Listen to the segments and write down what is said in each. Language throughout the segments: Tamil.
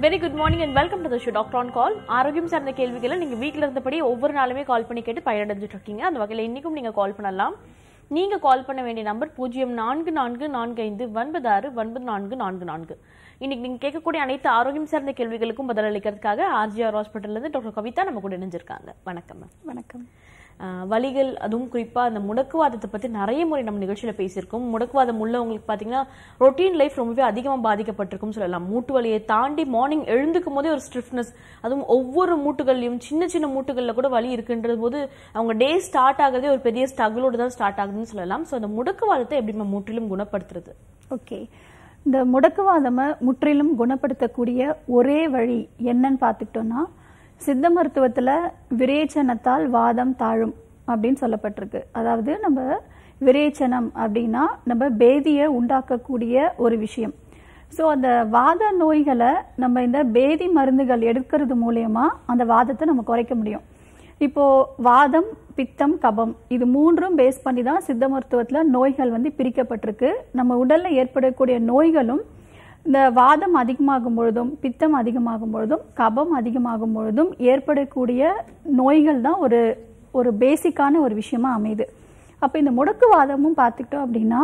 Very good morning and welcome to the show doctor on call ஆரோக்கியம் சார்ந்த கேள்விகளை நீங்க வீட்ல இருந்தபடி ஒவ்வொரு நாளுமே கால் பண்ணி கேட்டு பயனடைஞ்சிட்டு இருக்கீங்க அந்த வகையில் இன்னைக்கும் நீங்க கால் பண்ணலாம் நீங்க கால் பண்ண வேண்டிய நம்பர் பூஜ்ஜியம் நான்கு நான்கு நான்கு ஐந்து ஒன்பது ஆறு ஒன்பது நான்கு நான்கு நான்கு இன்னைக்கு நீங்க கேட்கக்கூடிய அனைத்து ஆரோக்கியம் சார்ந்த கேள்விகளுக்கும் பதிலளிக்கிறதுக்காக ஆர்ஜிஆர் ஹாஸ்பிட்டல்ல இருந்து டாக்டர் கவிதா நம்ம கூட இணைஞ்சிருக்காங்க வணக்கம் மேம் வணக்கம் ஆஹ் வலிகள் அதுவும் குறிப்பா அந்த முடக்குவாதத்தை பத்தி நிறைய முறை நம்ம நிகழ்ச்சியில பேசியிருக்கோம் முடக்குவாதம் உள்ளவங்களுக்கு பாத்தீங்கன்னா ரொட்டீன் லைஃப் ரொம்பவே அதிகமா பாதிக்கப்பட்டிருக்கும் சொல்லலாம் மூட்டு வலியை தாண்டி மார்னிங் எழுந்துக்கும் போதே ஒரு ஸ்டிஃப்னஸ் அதுவும் ஒவ்வொரு மூட்டுகள்லயும் சின்ன சின்ன மூட்டுகள்ல கூட வலி இருக்குன்றது போது அவங்க டே ஸ்டார்ட் ஆகுறதே ஒரு பெரிய ஸ்ட்ரகிளோட தான் ஸ்டார்ட் ஆகுதுன்னு சொல்லலாம் சோ அந்த முடக்குவாதத்தை எப்படி நம்ம முற்றிலும் குணப்படுத்துறது ஓகே இந்த முடக்குவாதமை முற்றிலும் குணப்படுத்தக்கூடிய ஒரே வழி என்னன்னு பார்த்துக்கிட்டோம்னா சித்த மருத்துவத்தில் விரேச்சனத்தால் வாதம் தாழும் அப்படின்னு சொல்லப்பட்டிருக்கு அதாவது நம்ம விரேச்சனம் அப்படின்னா நம்ம பேதியை உண்டாக்கக்கூடிய ஒரு விஷயம் ஸோ அந்த வாத நோய்களை நம்ம இந்த பேதி மருந்துகள் எடுக்கிறது மூலயமா அந்த வாதத்தை நம்ம குறைக்க முடியும் இப்போ வாதம் பித்தம் கபம் இது மூன்றும் பேஸ் பண்ணி தான் சித்த மருத்துவத்தில் நோய்கள் வந்து பிரிக்கப்பட்டிருக்கு நம்ம உடல்ல ஏற்படக்கூடிய நோய்களும் இந்த வாதம் அதிகமாகும் பொழுதும் பித்தம் அதிகமாகும் பொழுதும் கபம் அதிகமாகும் பொழுதும் ஏற்படக்கூடிய நோய்கள் தான் ஒரு ஒரு பேசிக்கான ஒரு விஷயமா அமையுது அப்போ இந்த முடக்குவாதமும் பார்த்துக்கிட்டோம் அப்படின்னா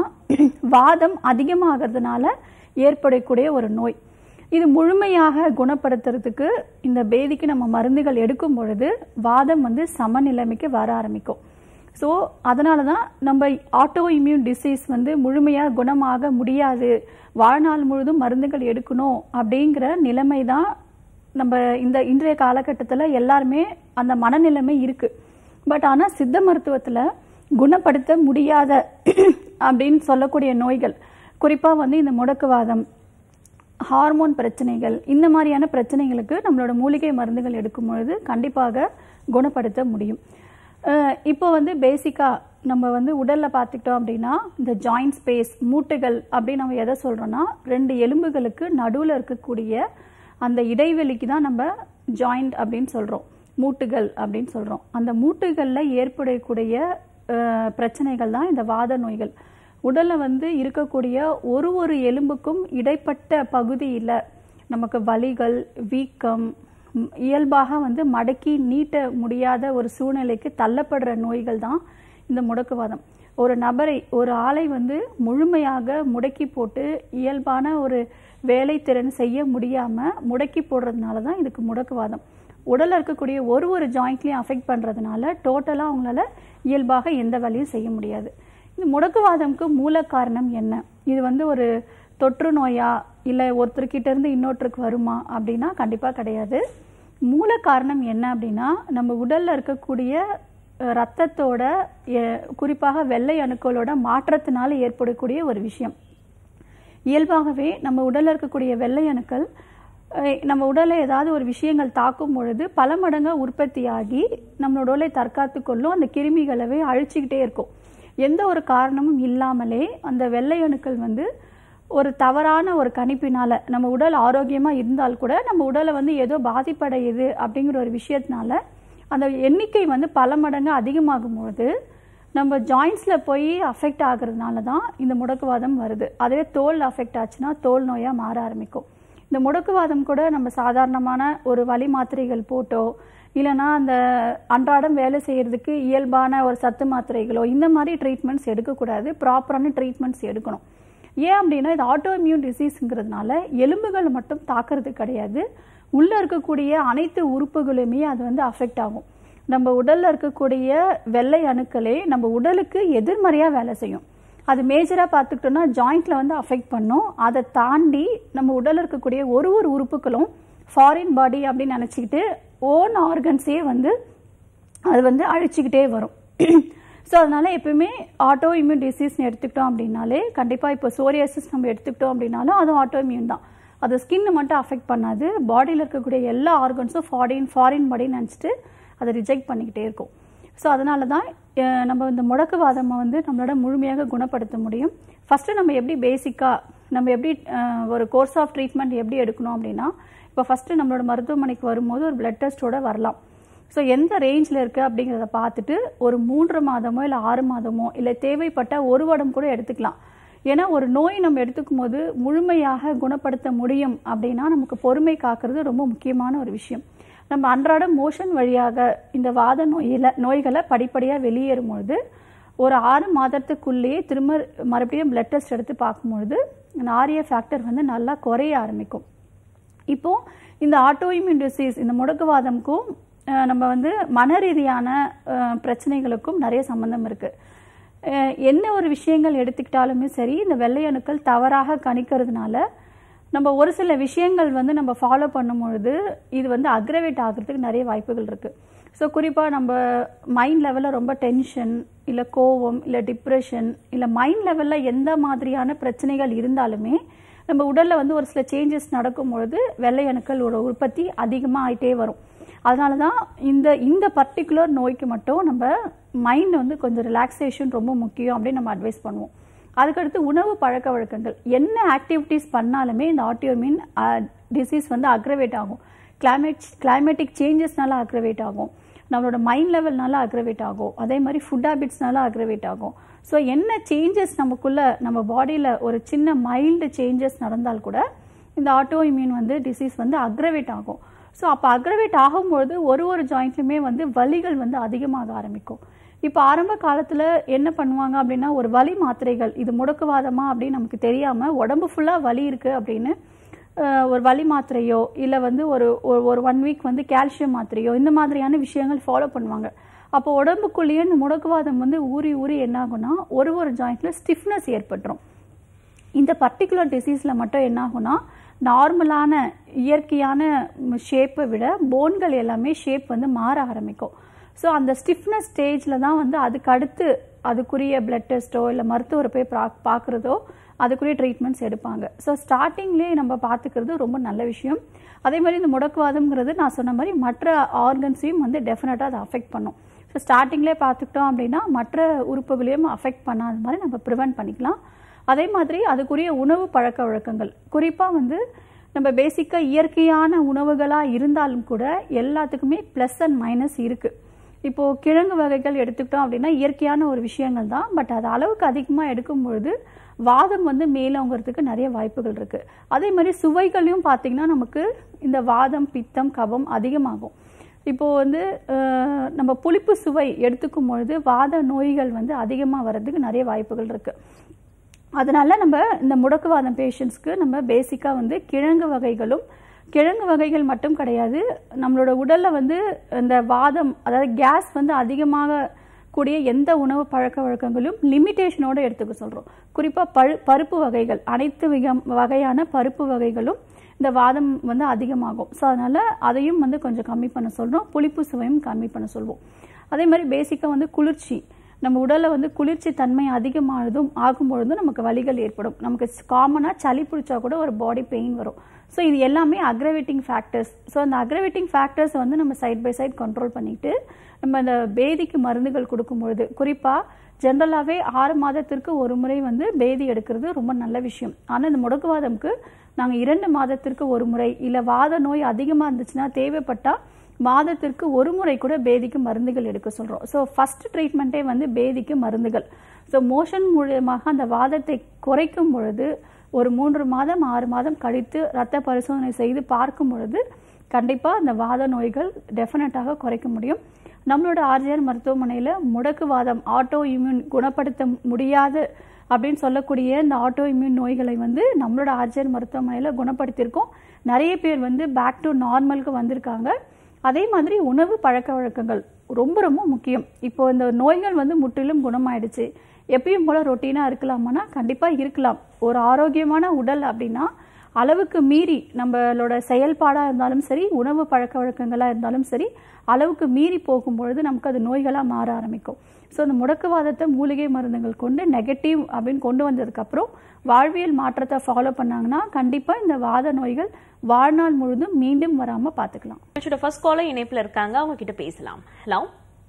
வாதம் அதிகமாகிறதுனால ஏற்படக்கூடிய ஒரு நோய் இது முழுமையாக குணப்படுத்துறதுக்கு இந்த பேதிக்கு நம்ம மருந்துகள் எடுக்கும் பொழுது வாதம் வந்து சமநிலைமைக்கு வர ஆரம்பிக்கும் ஸோ அதனால தான் நம்ம ஆட்டோ இம்யூன் டிசீஸ் வந்து முழுமையாக குணமாக முடியாது வாழ்நாள் முழுதும் மருந்துகள் எடுக்கணும் அப்படிங்கிற நிலைமை தான் நம்ம இந்த இன்றைய காலகட்டத்தில் எல்லாருமே அந்த மனநிலைமை இருக்கு பட் ஆனால் சித்த மருத்துவத்தில் குணப்படுத்த முடியாத அப்படின்னு சொல்லக்கூடிய நோய்கள் குறிப்பாக வந்து இந்த முடக்குவாதம் ஹார்மோன் பிரச்சனைகள் இந்த மாதிரியான பிரச்சனைகளுக்கு நம்மளோட மூலிகை மருந்துகள் எடுக்கும் பொழுது கண்டிப்பாக குணப்படுத்த முடியும் அஹ் இப்போ வந்து பேசிக்காக நம்ம வந்து உடலில் பார்த்துக்கிட்டோம் அப்படின்னா இந்த ஜாயிண்ட் ஸ்பேஸ் மூட்டுகள் அப்படின்னு நம்ம எதை சொல்கிறோன்னா ரெண்டு எலும்புகளுக்கு நடுவில் இருக்கக்கூடிய அந்த இடைவெளிக்கு தான் நம்ம ஜாயிண்ட் அப்படின்னு சொல்கிறோம் மூட்டுகள் அப்படின்னு சொல்கிறோம் அந்த மூட்டுகளில் ஏற்படக்கூடிய அஹ், பிரச்சனைகள் தான் இந்த வாத நோய்கள் உடல்ல வந்து இருக்கக்கூடிய ஒரு ஒரு எலும்புக்கும் இடைப்பட்ட பகுதியில் நமக்கு வலிகள் வீக்கம் ம், இயல்பாக வந்து மடக்கி நீட்ட முடியாத ஒரு சூழ்நிலைக்கு தள்ளப்படுற நோய்கள் தான் இந்த முடக்குவாதம் ஒரு நபரை ஒரு ஆளை வந்து முழுமையாக முடக்கி போட்டு இயல்பான ஒரு வேலை திறன் செய்ய முடியாம முடக்கி போடுறதுனால தான் இதுக்கு முடக்குவாதம் உடல்ல இருக்கக்கூடிய ஒரு ஒரு ஜாயிண்ட்லையும் அஃபெக்ட் பண்றதுனால டோட்டலா அவங்களால இயல்பாக எந்த வேலையும் செய்ய முடியாது இந்த முடக்குவாதம்க்கு மூல காரணம் என்ன இது வந்து ஒரு தொற்று நோயா இல்லை ஒருத்தர்கிட்ட இருந்து இன்னொருத்தருக்கு வருமா அப்படின்னா கண்டிப்பாக கிடையாது மூல காரணம் என்ன அப்படின்னா நம்ம உடல்ல இருக்கக்கூடிய அஹ், ரத்தத்தோட எ- குறிப்பாக வெள்ளை அணுக்களோட மாற்றத்தினால ஏற்படக்கூடிய ஒரு விஷயம் இயல்பாகவே நம்ம உடல்ல இருக்கக்கூடிய வெள்ளை அணுக்கள் அஹ், நம்ம உடலை ஏதாவது ஒரு விஷயங்கள் தாக்கும் பொழுது பல மடங்கா உற்பத்தியாகி நம்மளோட உடலை தற்காத்து கொள்ளும் அந்த கிருமிகளவே அழிச்சுக்கிட்டே இருக்கும் எந்த ஒரு காரணமும் இல்லாமலே அந்த வெள்ளை அணுக்கள் வந்து ஒரு தவறான ஒரு கணிப்பினால நம்ம உடல் ஆரோக்கியமா இருந்தால் கூட நம்ம உடலை வந்து ஏதோ பாதிப்படையுது அப்படிங்கிற ஒரு விஷயத்தினால அந்த எண்ணிக்கை வந்து பல மடங்கு அதிகமாகும் பொழுது நம்ம ஜாயின்ஸ்ல போய் அஃபெக்ட் ஆகுறதுனால தான் இந்த முடக்குவாதம் வருது அதே தோல் அஃபெக்ட் ஆச்சுன்னா தோல் நோயா மாற ஆரம்பிக்கும் இந்த முடக்குவாதம் கூட நம்ம சாதாரணமான ஒரு வலி மாத்திரைகள் போட்டோ இல்லைன்னா அந்த அன்றாடம் வேலை செய்யறதுக்கு இயல்பான ஒரு சத்து மாத்திரைகளோ இந்த மாதிரி ட்ரீட்மெண்ட்ஸ் எடுக்கக்கூடாது ப்ராப்பரான ட்ரீட்மெண்ட்ஸ் எடுக்கணும் ஏன் அப்படின்னா இது ஆட்டோ இம்யூன் டிசீஸ்ங்கிறதுனால எலும்புகள் மட்டும் தாக்குறது கிடையாது உள்ள இருக்கக்கூடிய அனைத்து உறுப்புகளுமே அது வந்து அஃபெக்ட் ஆகும் நம்ம உடல்ல இருக்கக்கூடிய வெள்ளை அணுக்களே நம்ம உடலுக்கு எதிர்மறையா வேலை செய்யும் அது மேஜரா பார்த்துக்கிட்டோம்னா ஜாயிண்ட்ல வந்து அஃபெக்ட் பண்ணும் அதை தாண்டி நம்ம உடல்ல இருக்கக்கூடிய ஒரு ஒரு உறுப்புகளும் ஃபாரின் பாடி அப்படின்னு நினச்சிக்கிட்டு ஓன் ஆர்கன்ஸே வந்து அது வந்து அழிச்சுக்கிட்டே வரும் ஸோ அதனால எப்பவுமே ஆட்டோ இம்யூன் டிசீஸ்னு எடுத்துக்கிட்டோம் அப்படின்னாலே கண்டிப்பாக இப்போ சோரியாசிஸ் நம்ம எடுத்துக்கிட்டோம் அப்படின்னாலும் அதுவும் ஆட்டோ இம்யூன் தான் அது ஸ்கின்னை மட்டும் அஃபெக்ட் பண்ணாது பாடியில் இருக்கக்கூடிய எல்லா ஆர்கன்ஸும் ஃபாரின் ஃபாரின் பாடின்னு நினச்சிட்டு அதை ரிஜெக்ட் பண்ணிக்கிட்டே இருக்கும் ஸோ அதனால தான் அஹ், நம்ம இந்த முடக்குவாதமை வந்து நம்மளோட முழுமையாக குணப்படுத்த முடியும் ஃபஸ்ட்டு நம்ம எப்படி பேசிக்காக நம்ம எப்படி அஹ், ஒரு கோர்ஸ் ஆஃப் ட்ரீட்மெண்ட் எப்படி எடுக்கணும் அப்படின்னா இப்போ ஃபஸ்ட்டு நம்மளோட மருத்துவமனைக்கு வரும்போது ஒரு பிளட் டெஸ்ட்டோட வரலாம் ஸோ எந்த ரேஞ்சில் இருக்குது அப்படிங்கிறத பார்த்துட்டு ஒரு மூன்று மாதமோ இல்லை ஆறு மாதமோ இல்லை தேவைப்பட்ட ஒரு வருடம் கூட எடுத்துக்கலாம் ஏன்னா ஒரு நோய் நம்ம எடுத்துக்கும் போது முழுமையாக குணப்படுத்த முடியும் அப்படின்னா நமக்கு பொறுமை காக்கிறது ரொம்ப முக்கியமான ஒரு விஷயம் நம்ம அன்றாட மோஷன் வழியாக இந்த வாத நோயில நோய்களை படிப்படியாக வெளியேறும் பொழுது ஒரு ஆறு மாதத்துக்குள்ளேயே திரும்ப மறுபடியும் பிளட் டெஸ்ட் எடுத்து பார்க்கும்பொழுது அந்த ஆரிய ஃபேக்டர் வந்து நல்லா குறைய ஆரம்பிக்கும் இப்போ இந்த ஆட்டோஇம்யூன் டிசீஸ் இந்த முடக்குவாதம்க்கும் அஹ், நம்ம வந்து மன ரீதியான அஹ், பிரச்சனைகளுக்கும் நிறைய சம்பந்தம் இருக்கு அஹ், என்ன ஒரு விஷயங்கள் எடுத்துக்கிட்டாலுமே சரி இந்த வெள்ளை அணுக்கள் தவறாக கணிக்கிறதுனால நம்ம ஒரு சில விஷயங்கள் வந்து நம்ம ஃபாலோ பண்ணும் பொழுது இது வந்து அக்ரவேட் ஆகிறதுக்கு நிறைய வாய்ப்புகள் இருக்கு ஸோ குறிப்பாக நம்ம மைண்ட் லெவலில் ரொம்ப டென்ஷன் இல்லை கோவம் இல்லை டிப்ரெஷன் இல்லை மைண்ட் லெவலில் எந்த மாதிரியான பிரச்சனைகள் இருந்தாலுமே நம்ம உடல்ல வந்து ஒரு சில சேஞ்சஸ் நடக்கும் பொழுது வெள்ளை அணுக்களோட உற்பத்தி அதிகமாக ஆயிட்டே வரும் அதனால தான் இந்த இந்த பர்டிகுலர் நோய்க்கு மட்டும் நம்ம மைண்ட் வந்து கொஞ்சம் ரிலாக்ஸேஷன் ரொம்ப முக்கியம் அப்படின்னு நம்ம அட்வைஸ் பண்ணுவோம் அதுக்கடுத்து உணவு பழக்க வழக்கங்கள் என்ன ஆக்டிவிட்டீஸ் பண்ணாலுமே இந்த ஆட்டியோமின் டிசீஸ் வந்து அக்ரவேட் ஆகும் கிளைமேட் கிளைமேட்டிக் சேஞ்சஸ்னால அக்ரவேட் ஆகும் நம்மளோட மைண்ட் லெவல்னால அக்ரவேட் ஆகும் அதே மாதிரி ஃபுட் ஹேபிட்ஸ்னால அக்ரவேட் ஆகும் ஸோ என்ன சேஞ்சஸ் நமக்குள்ள நம்ம பாடியில் ஒரு சின்ன மைல்டு சேஞ்சஸ் நடந்தால் கூட இந்த ஆட்டோ இம்யூன் வந்து டிசீஸ் வந்து அக்ரவேட் ஆகும் ஸோ அப்போ அக்ரவேட் ஆகும்பொழுது ஒரு ஒரு ஜாயிண்ட்லையுமே வந்து வலிகள் வந்து அதிகமாக ஆரம்பிக்கும் இப்போ ஆரம்ப காலத்தில் என்ன பண்ணுவாங்க அப்படின்னா ஒரு வலி மாத்திரைகள் இது முடக்குவாதமா அப்படின்னு நமக்கு தெரியாமல் உடம்பு ஃபுல்லாக வலி இருக்குது அப்படின்னு அஹ், ஒரு வலி மாத்திரையோ இல்லை வந்து ஒரு ஒரு- ஒரு ஒன் வீக் வந்து கால்சியம் மாத்திரையோ இந்த மாதிரியான விஷயங்கள் ஃபாலோ பண்ணுவாங்க அப்போ உடம்புக்குள்ளேயே இந்த முடக்குவாதம் வந்து ஊறி ஊறி என்ன ஆகும்னா ஒரு ஒரு ஜாயிண்ட்ல ஸ்டிஃப்னஸ் ஏற்பட்டுரும் இந்த பர்டிகுலர் டிசீஸில் மட்டும் என்ன ஆகும்னா நார்மலான இயற்கையான ஷேப்பை விட போன்கள் எல்லாமே ஷேப் வந்து மாற ஆரம்பிக்கும் ஸோ அந்த ஸ்டிஃப்னஸ் ஸ்டேஜில் தான் வந்து அதுக்கு அடுத்து அதுக்குரிய பிளட் டெஸ்ட்டோ இல்லை மருத்துவரை போய் பா பார்க்குறதோ அதுக்குரிய ட்ரீட்மெண்ட்ஸ் எடுப்பாங்க ஸோ ஸ்டார்டிங்லேயே நம்ம பார்த்துக்கிறது ரொம்ப நல்ல விஷயம் அதே மாதிரி இந்த முடக்குவாதம்ங்கிறது நான் சொன்ன மாதிரி மற்ற ஆர்கன்ஸையும் வந்து டெஃபினட்டாக அதை அஃபெக்ட் பண்ணும் ஸோ ஸ்டார்டிங்லேயே பார்த்துக்கிட்டோம் அப்படின்னா மற்ற உறுப்புகளையும் அஃபெக்ட் பண்ணாத மாதிரி நம்ம ப்ரிவென்ட் பண்ணிக்கலாம் அதே மாதிரி அதுக்குரிய உணவு பழக்க வழக்கங்கள் குறிப்பாக வந்து நம்ம பேசிக்காக இயற்கையான உணவுகளாக இருந்தாலும் கூட எல்லாத்துக்குமே ப்ளஸ் அண்ட் மைனஸ் இருக்குது இப்போ கிழங்கு வகைகள் எடுத்துக்கிட்டோம் அப்படின்னா இயற்கையான ஒரு விஷயங்கள் தான் பட் அது அளவுக்கு அதிகமாக எடுக்கும் பொழுது வாதம் வந்து மேலோங்கிறதுக்கு நிறைய வாய்ப்புகள் இருக்கு அதே மாதிரி சுவைகளையும் பார்த்தீங்கன்னா நமக்கு இந்த வாதம் பித்தம் கபம் அதிகமாகும் இப்போ வந்து அஹ், நம்ம புளிப்பு சுவை எடுத்துக்கும் பொழுது வாத நோய்கள் வந்து அதிகமாக வர்றதுக்கு நிறைய வாய்ப்புகள் இருக்கு அதனால நம்ம இந்த முடக்குவாதம் பேஷண்ட்ஸ்க்கு நம்ம பேசிக்காக வந்து கிழங்கு வகைகளும் கிழங்கு வகைகள் மட்டும் கிடையாது நம்மளோட உடல்ல வந்து இந்த வாதம் அதாவது கேஸ் வந்து அதிகமாக கூடிய எந்த உணவு பழக்க வழக்கங்களும் லிமிட்டேஷனோட எடுத்துக்க சொல்றோம் குறிப்பா பழு பருப்பு வகைகள் அனைத்து விகம் வகையான பருப்பு வகைகளும் இந்த வாதம் வந்து அதிகமாகும் ஸோ அதனால அதையும் வந்து கொஞ்சம் கம்மி பண்ண சொல்றோம் புளிப்பு சுவையும் கம்மி பண்ண சொல்வோம் அதே மாதிரி பேசிக்காக வந்து குளிர்ச்சி நம்ம உடல்ல வந்து குளிர்ச்சி தன்மை அதிகமானதும் ஆகும் பொழுதும் நமக்கு வலிகள் ஏற்படும் நமக்கு காமனாக சளி பிடிச்சா கூட ஒரு பாடி பெயின் வரும் ஸோ இது எல்லாமே அக்ரவேட்டிங் ஃபேக்டர்ஸ் ஸோ அந்த அக்ரவேட்டிங் ஃபேக்டர்ஸ் வந்து நம்ம சைட் பை சைட் கண்ட்ரோல் பண்ணிட்டு நம்ம அந்த பேதிக்கு மருந்துகள் கொடுக்கும் பொழுது குறிப்பாக ஜென்ரலாகவே ஆறு மாதத்திற்கு ஒரு முறை வந்து பேதி எடுக்கிறது ரொம்ப நல்ல விஷயம் ஆனால் இந்த முடக்குவாதம்க்கு நாங்கள் இரண்டு மாதத்திற்கு ஒரு முறை இல்லை வாத நோய் அதிகமாக இருந்துச்சுன்னா தேவைப்பட்டால் மாதத்திற்கு ஒரு முறை கூட பேதிக்கு மருந்துகள் எடுக்க சொல்றோம் ஸோ ஃபர்ஸ்ட் ட்ரீட்மெண்ட்டே வந்து பேதிக்கு மருந்துகள் ஸோ மோஷன் மூலியமாக அந்த வாதத்தை குறைக்கும் பொழுது ஒரு மூன்று மாதம் ஆறு மாதம் கழித்து ரத்த பரிசோதனை செய்து பார்க்கும் பொழுது கண்டிப்பா அந்த வாத நோய்கள் டெஃபினட்டாக குறைக்க முடியும் நம்மளோட ஆர்ஜிஆர் மருத்துவமனையில் முடக்குவாதம் ஆட்டோ இம்யூன் குணப்படுத்த முடியாது அப்படின்னு சொல்லக்கூடிய இந்த ஆட்டோ இம்யூன் நோய்களை வந்து நம்மளோட ஆர்ஜிஆர் மருத்துவமனையில் குணப்படுத்தியிருக்கோம் நிறைய பேர் வந்து பேக் டு நார்மலுக்கு வந்திருக்காங்க அதே மாதிரி உணவு பழக்க வழக்கங்கள் ரொம்ப ரொம்ப முக்கியம் இப்போ இந்த நோய்கள் வந்து முற்றிலும் குணமாயிடுச்சு எப்பயும் போல ரொட்டீனா இருக்கலாமானா கண்டிப்பா இருக்கலாம் ஒரு ஆரோக்கியமான உடல் அப்படின்னா அளவுக்கு மீறி நம்மளோட செயல்பாடா இருந்தாலும் சரி உணவு பழக்க வழக்கங்களா இருந்தாலும் சரி அளவுக்கு மீறி போகும்பொழுது நமக்கு அது நோய்களா மாற ஆரம்பிக்கும் ஸோ அந்த முடக்குவாதத்தை மூலிகை மருந்துகள் கொண்டு நெகட்டிவ் அப்படின்னு கொண்டு வந்ததுக்கு அப்புறம் வாழ்வியல் மாற்றத்தை ஃபாலோ பண்ணாங்கன்னா கண்டிப்பா இந்த வாத நோய்கள் வாழ்நாள் முழுதும் மீண்டும் வராம பாத்துக்கலாம் நிகழ்ச்சியோட ஃபர்ஸ்ட் காலர் இணைப்புல இருக்காங்க அவங்க கிட்ட பேசலாம் ஹலோ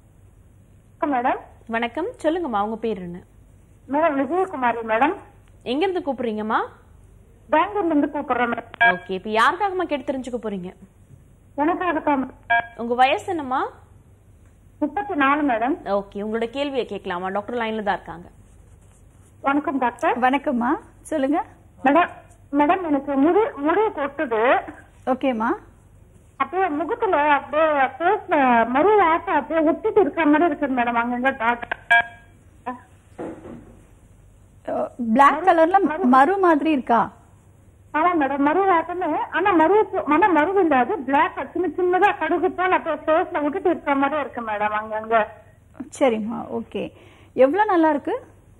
மேடம் வணக்கம் சொல்லுங்கம்மா உங்க பேர் என்ன மேடம் விஜயகுமாரி மேடம் எங்க இருந்து கூப்பிடுறீங்கம்மா பெங்களூர்ல இருந்து கூப்பிடுறேன் மேடம் ஓகே இப்போ யாருக்காகம்மா கேட்டு தெரிஞ்சுக்க போறீங்க எனக்காக தான் உங்க வயசு என்னம்மா முப்பத்தி நாலு மேடம் ஓகே உங்களோட கேள்வியை கேட்கலாமா டாக்டர் லைன்ல தான் இருக்காங்க வணக்கம் டாக்டர் வணக்கம்மா சொல்லுங்க மேடம் மேடம் எனக்கு முடி முடி கொட்டுது ஓகேம்மா அப்படியே முகத்துல அப்படியே ஃபேஸ்ல மறு ஆட்டம் அப்படியே ஒட்டிட்டு இருக்கிற மாதிரி இருக்குது மேடம் அங்கங்க டாக்டர் பிளாக் கலர்ல மறு மாதிரி இருக்கா ஆமா மேடம் மறு ஆட்டம்னு ஆனா மறு ஆனா மறு இல்ல அது பிளாக் சின்ன சின்னதா கடுகு போல அப்படியே ஃபேஸ்ல விட்டுட்டு இருக்கிற மாதிரி இருக்கு மேடம் அங்கங்க சரிம்மா ஓகே எவ்வளோ நல்லா இருக்கு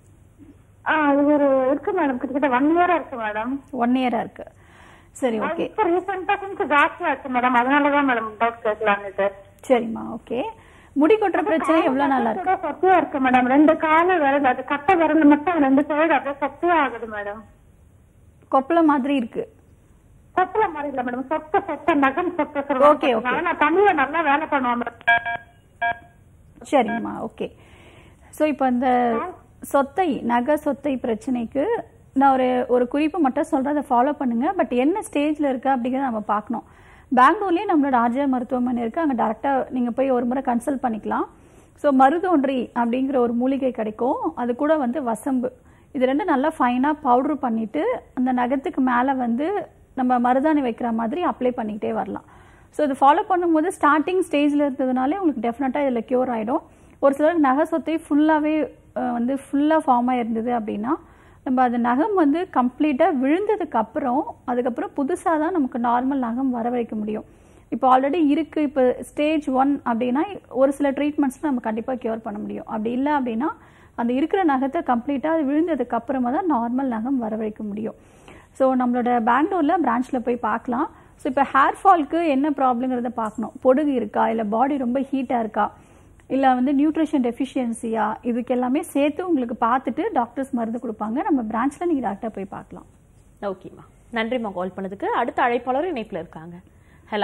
ஆ இது ஒரு இருக்கு மேடம் கிட்டத்தட்ட ஒன் இயரா இருக்கு மேடம் ஒன் இயரா இருக்கு சரி ஓகே இப்ப ரீசெண்டா கொஞ்சம் ஜாஸ்தியா இருக்கு மேடம் அதனாலதான் மேடம் டவுட் கேட்கலான்னு சரிம்மா ஓகே முடி கொட்டுற பிரச்சனை எவ்வளோ நல்லா இருக்கு கூட சொத்தியா இருக்கு மேடம் ரெண்டு காலு விரல் அது கட்டை விரல் மட்டும் ரெண்டு சைடு அப்படியே சொத்தியா ஆகுது மேடம் கொப்பளை மாதிரி இருக்கு சொத்துல மாதிரி இல்ல மேடம் சொத்த சொத்த நகம் சொத்த Okay, okay. நான் தமிழ்ல நல்லா வேலை பண்ணுவேன் மேடம் சரிம்மா ஓகே ஸோ இப்போ இந்த சொத்தை நகை சொத்தை பிரச்சனைக்கு நான் ஒரு ஒரு குறிப்பு மட்டும் சொல்கிறேன் அதை ஃபாலோ பண்ணுங்க பட் என்ன ஸ்டேஜில் இருக்கு அப்படிங்கிறத நம்ம பார்க்கணும் பெங்களூர்லேயே நம்மளோட ஆர்ஜிஆர் மருத்துவமனை இருக்குது அங்கே டேரெக்டாக நீங்கள் போய் ஒரு முறை கன்சல்ட் பண்ணிக்கலாம் ஸோ மருதோன்றி அப்படிங்கிற ஒரு மூலிகை கிடைக்கும் அது கூட வந்து வசம்பு இது ரெண்டும் நல்லா ஃபைனாக பவுட்ரு பண்ணிவிட்டு அந்த நகத்துக்கு மேலே வந்து நம்ம மருதாணி வைக்கிற மாதிரி அப்ளை பண்ணிக்கிட்டே வரலாம் ஸோ இது ஃபாலோ பண்ணும்போது ஸ்டார்டிங் ஸ்டேஜில் இருக்கிறதுனாலே உங்களுக்கு டெஃபினட்டாக இதில் க்யூர் ஆகிடும் ஒரு சிலருக்கு நகை சொத்தை ஃபுல்லாகவே வந்து ஃபுல்லாக ஃபார்ம் ஆயிருந்தது அப்படின்னா நம்ம அது நகம் வந்து கம்ப்ளீட்டாக விழுந்ததுக்கு அப்புறம் அதுக்கப்புறம் புதுசாக தான் நமக்கு நார்மல் நகம் வர வைக்க முடியும் இப்போ ஆல்ரெடி இருக்குது இப்போ ஸ்டேஜ் ஒன் அப்படின்னா ஒரு சில ட்ரீட்மெண்ட்ஸ் நம்ம கண்டிப்பாக க்யூர் பண்ண முடியும் அப்படி இல்லை அப்படின்னா அந்த இருக்கிற நகத்தை கம்ப்ளீட்டாக அது விழுந்ததுக்கு அப்புறமா தான் நார்மல் நகம் வர வைக்க முடியும் ஸோ நம்மளோட பெங்களூரில் பிரான்ச்சில் போய் பார்க்கலாம் ஸோ இப்போ ஹேர் ஃபால்க்கு என்ன ப்ராப்ளங்கிறத பார்க்கணும் பொடுகு இருக்கா இல்லை பாடி ரொம்ப ஹீட்டாக இருக்கா இல்லை வந்து நியூட்ரிஷன் டெஃபிஷியன்சியா இதுக்கு எல்லாமே சேர்த்து உங்களுக்கு பார்த்துட்டு டாக்டர்ஸ் மருந்து கொடுப்பாங்க நம்ம பிரான்ச்சில் நீங்கள் டாக்டர் போய் பார்க்கலாம் ஓகேம்மா நன்றிம்மா கால் பண்ணதுக்கு அடுத்த அழைப்பாளர் இணைப்புல இருக்காங்க ஹலோ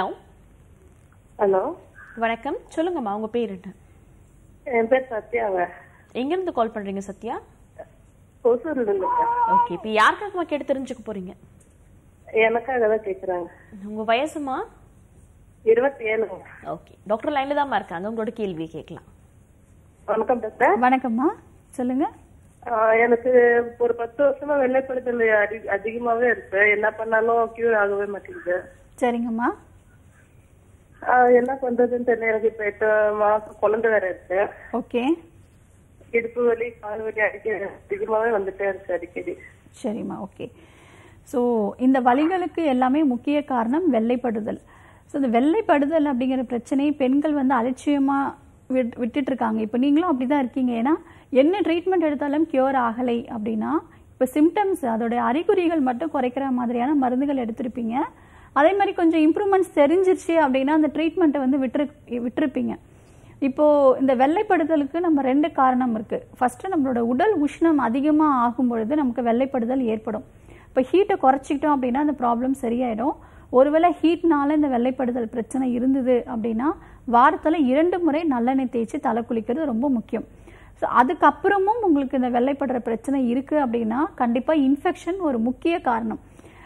ஹலோ வணக்கம் சொல்லுங்கம்மா உங்க பேர் என்ன என் பேர் சத்யாங்க எங்க இருந்து கால் பண்றீங்க சத்யா ஒசூர்ல இருந்து ஓகே இப்போ யாருக்காகமா கேட்டு தெரிஞ்சுக்க போறீங்க எனக்காக தான் கேக்குறாங்க உங்க வயசுமா இருபத்தி ஏழுங்க ஓகே டாக்டர் லைன்ல தான்மா இருக்காங்க உங்களோட கேள்வியை கேட்கலாம் வணக்கம் டாக்டர் வணக்கம்மா சொல்லுங்கள் ஆஹ் எனக்கு ஒரு பத்து வருஷமா வெள்ளைப்படுதல் அதி- அதிகமாவே இருக்கு என்ன பண்ணாலும் கியூர் ஆகவே மாட்டேங்குது சரிங்கம்மா ஆஹ் என்ன பண்றதுன்னு தெரியல எனக்கு இப்ப எட்டு மாசம் குழந்தை வேற இருக்கு ஓகே இடுப்பு வலி கால் வலி அடிக்கடி அதிகமாவே வந்துட்டே இருக்கு அடிக்கடி சரிம்மா ஓகே ஸோ இந்த வலிகளுக்கு எல்லாமே முக்கிய காரணம் வெள்ளைப்படுதல் ஸோ இந்த வெள்ளைப்படுதல் அப்படிங்கிற பிரச்சனையை பெண்கள் வந்து அலட்சியமாக விட் விட்டுட்டு இருக்காங்க இப்போ நீங்களும் அப்படி தான் இருக்கீங்க ஏன்னா என்ன ட்ரீட்மெண்ட் எடுத்தாலும் கியூர் ஆகலை அப்படின்னா இப்போ சிம்டம்ஸ் அதோடைய அறிகுறிகள் மட்டும் குறைக்கிற மாதிரியான மருந்துகள் எடுத்திருப்பீங்க அதே மாதிரி கொஞ்சம் இம்ப்ரூவ்மெண்ட்ஸ் தெரிஞ்சிருச்சு அப்படின்னா அந்த ட்ரீட்மெண்ட்டை வந்து விட்டுரு விட்டுருப்பீங்க இப்போ இந்த வெள்ளைப்படுதலுக்கு நம்ம ரெண்டு காரணம் இருக்கு ஃபர்ஸ்ட் நம்மளோட உடல் உஷ்ணம் அதிகமா ஆகும் பொழுது நமக்கு வெள்ளைப்படுதல் ஏற்படும் இப்போ ஹீட்டை குறைச்சிக்கிட்டோம் அப்படின்னா அந்த ப்ராப்ளம் சரியாயிடும் ஒருவேளை ஹீட்னால இந்த வெள்ளைப்படுதல் பிரச்சனை இருந்தது அப்படின்னா வாரத்துல இரண்டு முறை நல்லெண்ணெய் தேய்ச்சி தலை குளிக்கிறது ரொம்ப முக்கியம் ஸோ அதுக்கப்புறமும் உங்களுக்கு இந்த வெள்ளைப்படுற பிரச்சனை இருக்கு அப்படின்னா கண்டிப்பா இன்ஃபெக்ஷன் ஒரு முக்கிய காரணம்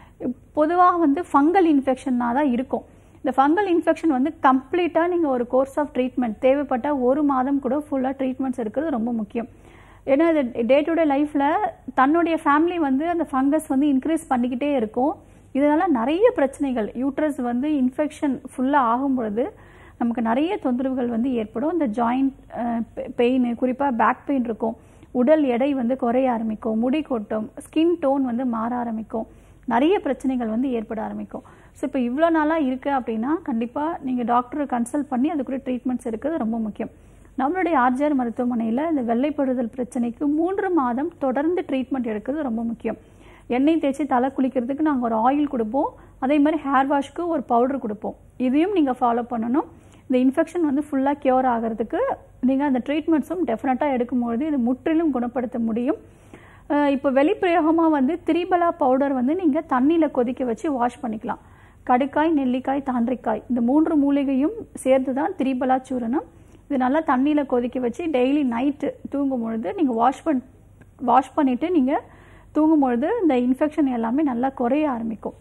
பொதுவாக வந்து ஃபங்கல் இன்ஃபெக்ஷன்னா தான் இருக்கும் இந்த ஃபங்கல் இன்ஃபெக்ஷன் வந்து கம்ப்ளீட்டாக நீங்கள் ஒரு கோர்ஸ் ஆஃப் ட்ரீட்மெண்ட் தேவைப்பட்டால் ஒரு மாதம் கூட ஃபுல்லாக ட்ரீட்மெண்ட்ஸ் இருக்கிறது ரொம்ப முக்கியம் ஏன்னா இது டே டு டே லைஃப்பில் தன்னுடைய ஃபேமிலி வந்து அந்த ஃபங்கஸ் வந்து இன்க்ரீஸ் பண்ணிக்கிட்டே இருக்கும் இதனால நிறைய பிரச்சனைகள் யூட்ரஸ் வந்து இன்ஃபெக்ஷன் ஃபுல்லாக ஆகும் பொழுது நமக்கு நிறைய தொந்தரவுகள் வந்து ஏற்படும் இந்த ஜாயிண்ட் பெயின் குறிப்பாக பேக் பெயின் இருக்கும் உடல் எடை வந்து குறைய ஆரம்பிக்கும் முடி கொட்டும் ஸ்கின் டோன் வந்து மாற ஆரம்பிக்கும் நிறைய பிரச்சனைகள் வந்து ஏற்பட ஆரம்பிக்கும் ஸோ இப்போ இவ்வளோ நாளாக இருக்குது அப்படின்னா கண்டிப்பாக நீங்கள் டாக்டரை கன்சல்ட் பண்ணி அதுக்குரிய ட்ரீட்மெண்ட்ஸ் இருக்கிறது ரொம்ப முக்கியம் நம்மளுடைய ஆர்ஜிஆர் மருத்துவமனையில் இந்த வெள்ளைப்படுதல் பிரச்சனைக்கு மூன்று மாதம் தொடர்ந்து ட்ரீட்மெண்ட் எடுக்கிறது ரொம்ப முக்கியம் எண்ணெய் தேய்ச்சி தலை குளிக்கிறதுக்கு நாங்கள் ஒரு ஆயில் கொடுப்போம் அதே மாதிரி ஹேர் வாஷ்க்கு ஒரு பவுடர் கொடுப்போம் இதையும் நீங்கள் ஃபாலோ பண்ணணும் இந்த இன்ஃபெக்ஷன் வந்து ஃபுல்லாக க்யூர் ஆகிறதுக்கு நீங்கள் அந்த ட்ரீட்மெண்ட்ஸும் டெஃபினட்டாக எடுக்கும்பொழுது இது முற்றிலும் குணப்படுத்த முடியும் அஹ் இப்போ வெளிப்பிரயோகமாக வந்து திரிபலா பவுடர் வந்து நீங்கள் தண்ணியில் கொதிக்க வச்சு வாஷ் பண்ணிக்கலாம் கடுக்காய் நெல்லிக்காய் தாண்டிக்காய் இந்த மூன்று மூலிகையும் சேர்த்து தான் திரிபலா சூரணம் இது நல்லா தண்ணியில் கொதிக்க வச்சு டெய்லி நைட்டு தூங்கும் பொழுது நீங்கள் வாஷ் பண் வாஷ் பண்ணிவிட்டு நீங்கள் தூங்கும் பொழுது இந்த இன்ஃபெக்ஷன் எல்லாமே நல்லா குறைய ஆரம்பிக்கும்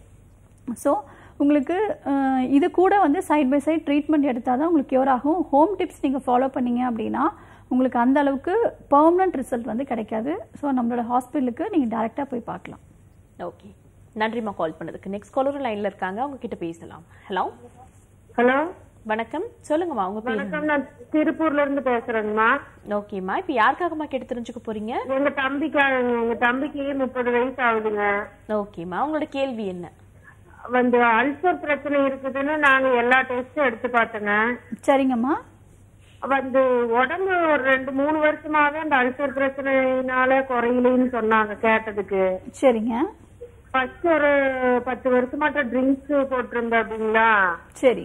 ஸோ உங்களுக்கு அஹ், இது கூட வந்து சைட் பை சைட் ட்ரீட்மெண்ட் எடுத்தால் தான் உங்களுக்கு க்யூர் ஆகும் ஹோம் டிப்ஸ் நீங்கள் ஃபாலோ பண்ணீங்க அப்படின்னா உங்களுக்கு அந்த அளவுக்கு பெர்மனன்ட் ரிசல்ட் வந்து கிடைக்காது ஸோ நம்மளோட ஹாஸ்பிட்டலுக்கு நீங்கள் டைரெக்டாக போய் பார்க்கலாம் ஓகே நன்றிம்மா கால் பண்ணதுக்கு நெக்ஸ்ட் காலர் லைன்ல இருக்காங்க அவங்க கிட்ட பேசலாம் ஹலோ ஹலோ வணக்கம் சொல்லுங்கம்மா உங்க பேர் வணக்கம் நான் திருப்பூர்ல இருந்து பேசுறேங்கம்மா ஓகேம்மா இப்போ யாருக்காகம்மா கேட்டு தெரிஞ்சுக்க போறீங்க எங்க தம்பிக்கு எங்க தம்பிக்கு முப்பது வயசு ஆகுதுங்க ஓகேம்மா உங்களோட கேள்வி என்ன வந்து அல்சர் பிரச்சனை இருக்குதுன்னு நாங்க எல்லா டெஸ்டும் எடுத்து பார்த்தோங்க சரிங்கம்மா வந்து உடம்பு ஒரு ரெண்டு மூணு வருஷமாவே அந்த அல்சர் பிரச்சனையினால குறையலன்னு சொன்னாங்க கேட்டதுக்கு சரிங்க ஃபர்ஸ்ட் ஒரு பத்து வருஷமாட்ட ட்ரிங்க்ஸ் போட்டிருந்தேன் அப்படிங்களா சரி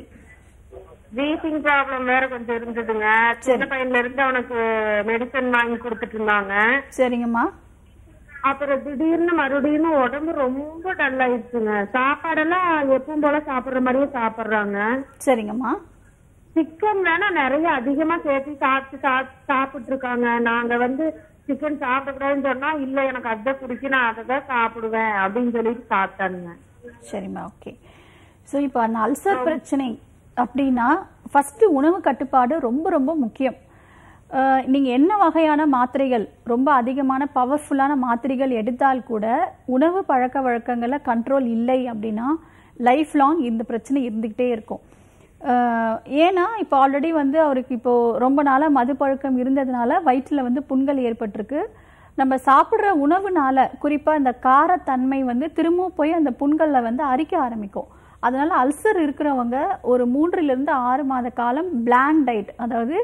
வீசிங் ப்ராப்ளம் வேற கொஞ்சம் இருந்ததுங்க சின்ன பையன்ல இருந்து அவனுக்கு மெடிசன் வாங்கி கொடுத்துட்டு இருந்தாங்க சரிங்கம்மா அப்புறம் திடீர்னு மறுபடியும் உடம்பு ரொம்ப டல் ஆயிடுச்சுங்க சாப்பாடெல்லாம் எப்பவும் போல சாப்பிடுற மாதிரியே சாப்பிடுறாங்க சரிங்கம்மா சிக்கன் வேணா நிறைய அதிகமா சேர்த்து சாப்பிட்டு சாப்பிட்டு சாப்பிட்டு இருக்காங்க நாங்க வந்து சிக்கன் சாப்பிடக்கூடாதுன்னு சொன்னா இல்ல எனக்கு அதான் பிடிக்கும் நான் அதை தான் சாப்பிடுவேன் அப்படின்னு சொல்லிட்டு சாப்பிட்டானுங்க சரிம்மா ஓகே ஸோ இப்போ அந்த அல்சர் பிரச்சனை அப்படின்னா ஃபர்ஸ்ட் உணவு கட்டுப்பாடு ரொம்ப ரொம்ப முக்கியம் அஹ், நீங்க என்ன வகையான மாத்திரைகள் ரொம்ப அதிகமான பவர்ஃபுல்லான மாத்திரைகள் எடுத்தால் கூட உணவு பழக்க வழக்கங்கள்ல கண்ட்ரோல் இல்லை அப்படின்னா லைஃப் லாங் இந்த பிரச்சனை இருந்துகிட்டே இருக்கும் அஹ், ஏன்னா இப்போ ஆல்ரெடி வந்து அவருக்கு இப்போ ரொம்ப நாளா மது பழக்கம் இருந்ததுனால வயிற்றுல வந்து புண்கள் ஏற்பட்டிருக்கு நம்ம சாப்பிட்ற உணவுனால குறிப்பா இந்த காரத்தன்மை வந்து திரும்பவும் போய் அந்த புண்கள்ல வந்து அரிக்க ஆரம்பிக்கும் அதனால அல்சர் இருக்கிறவங்க ஒரு மூன்றுல இருந்து ஆறு மாத காலம் பிளாங்க் டயட் அதாவது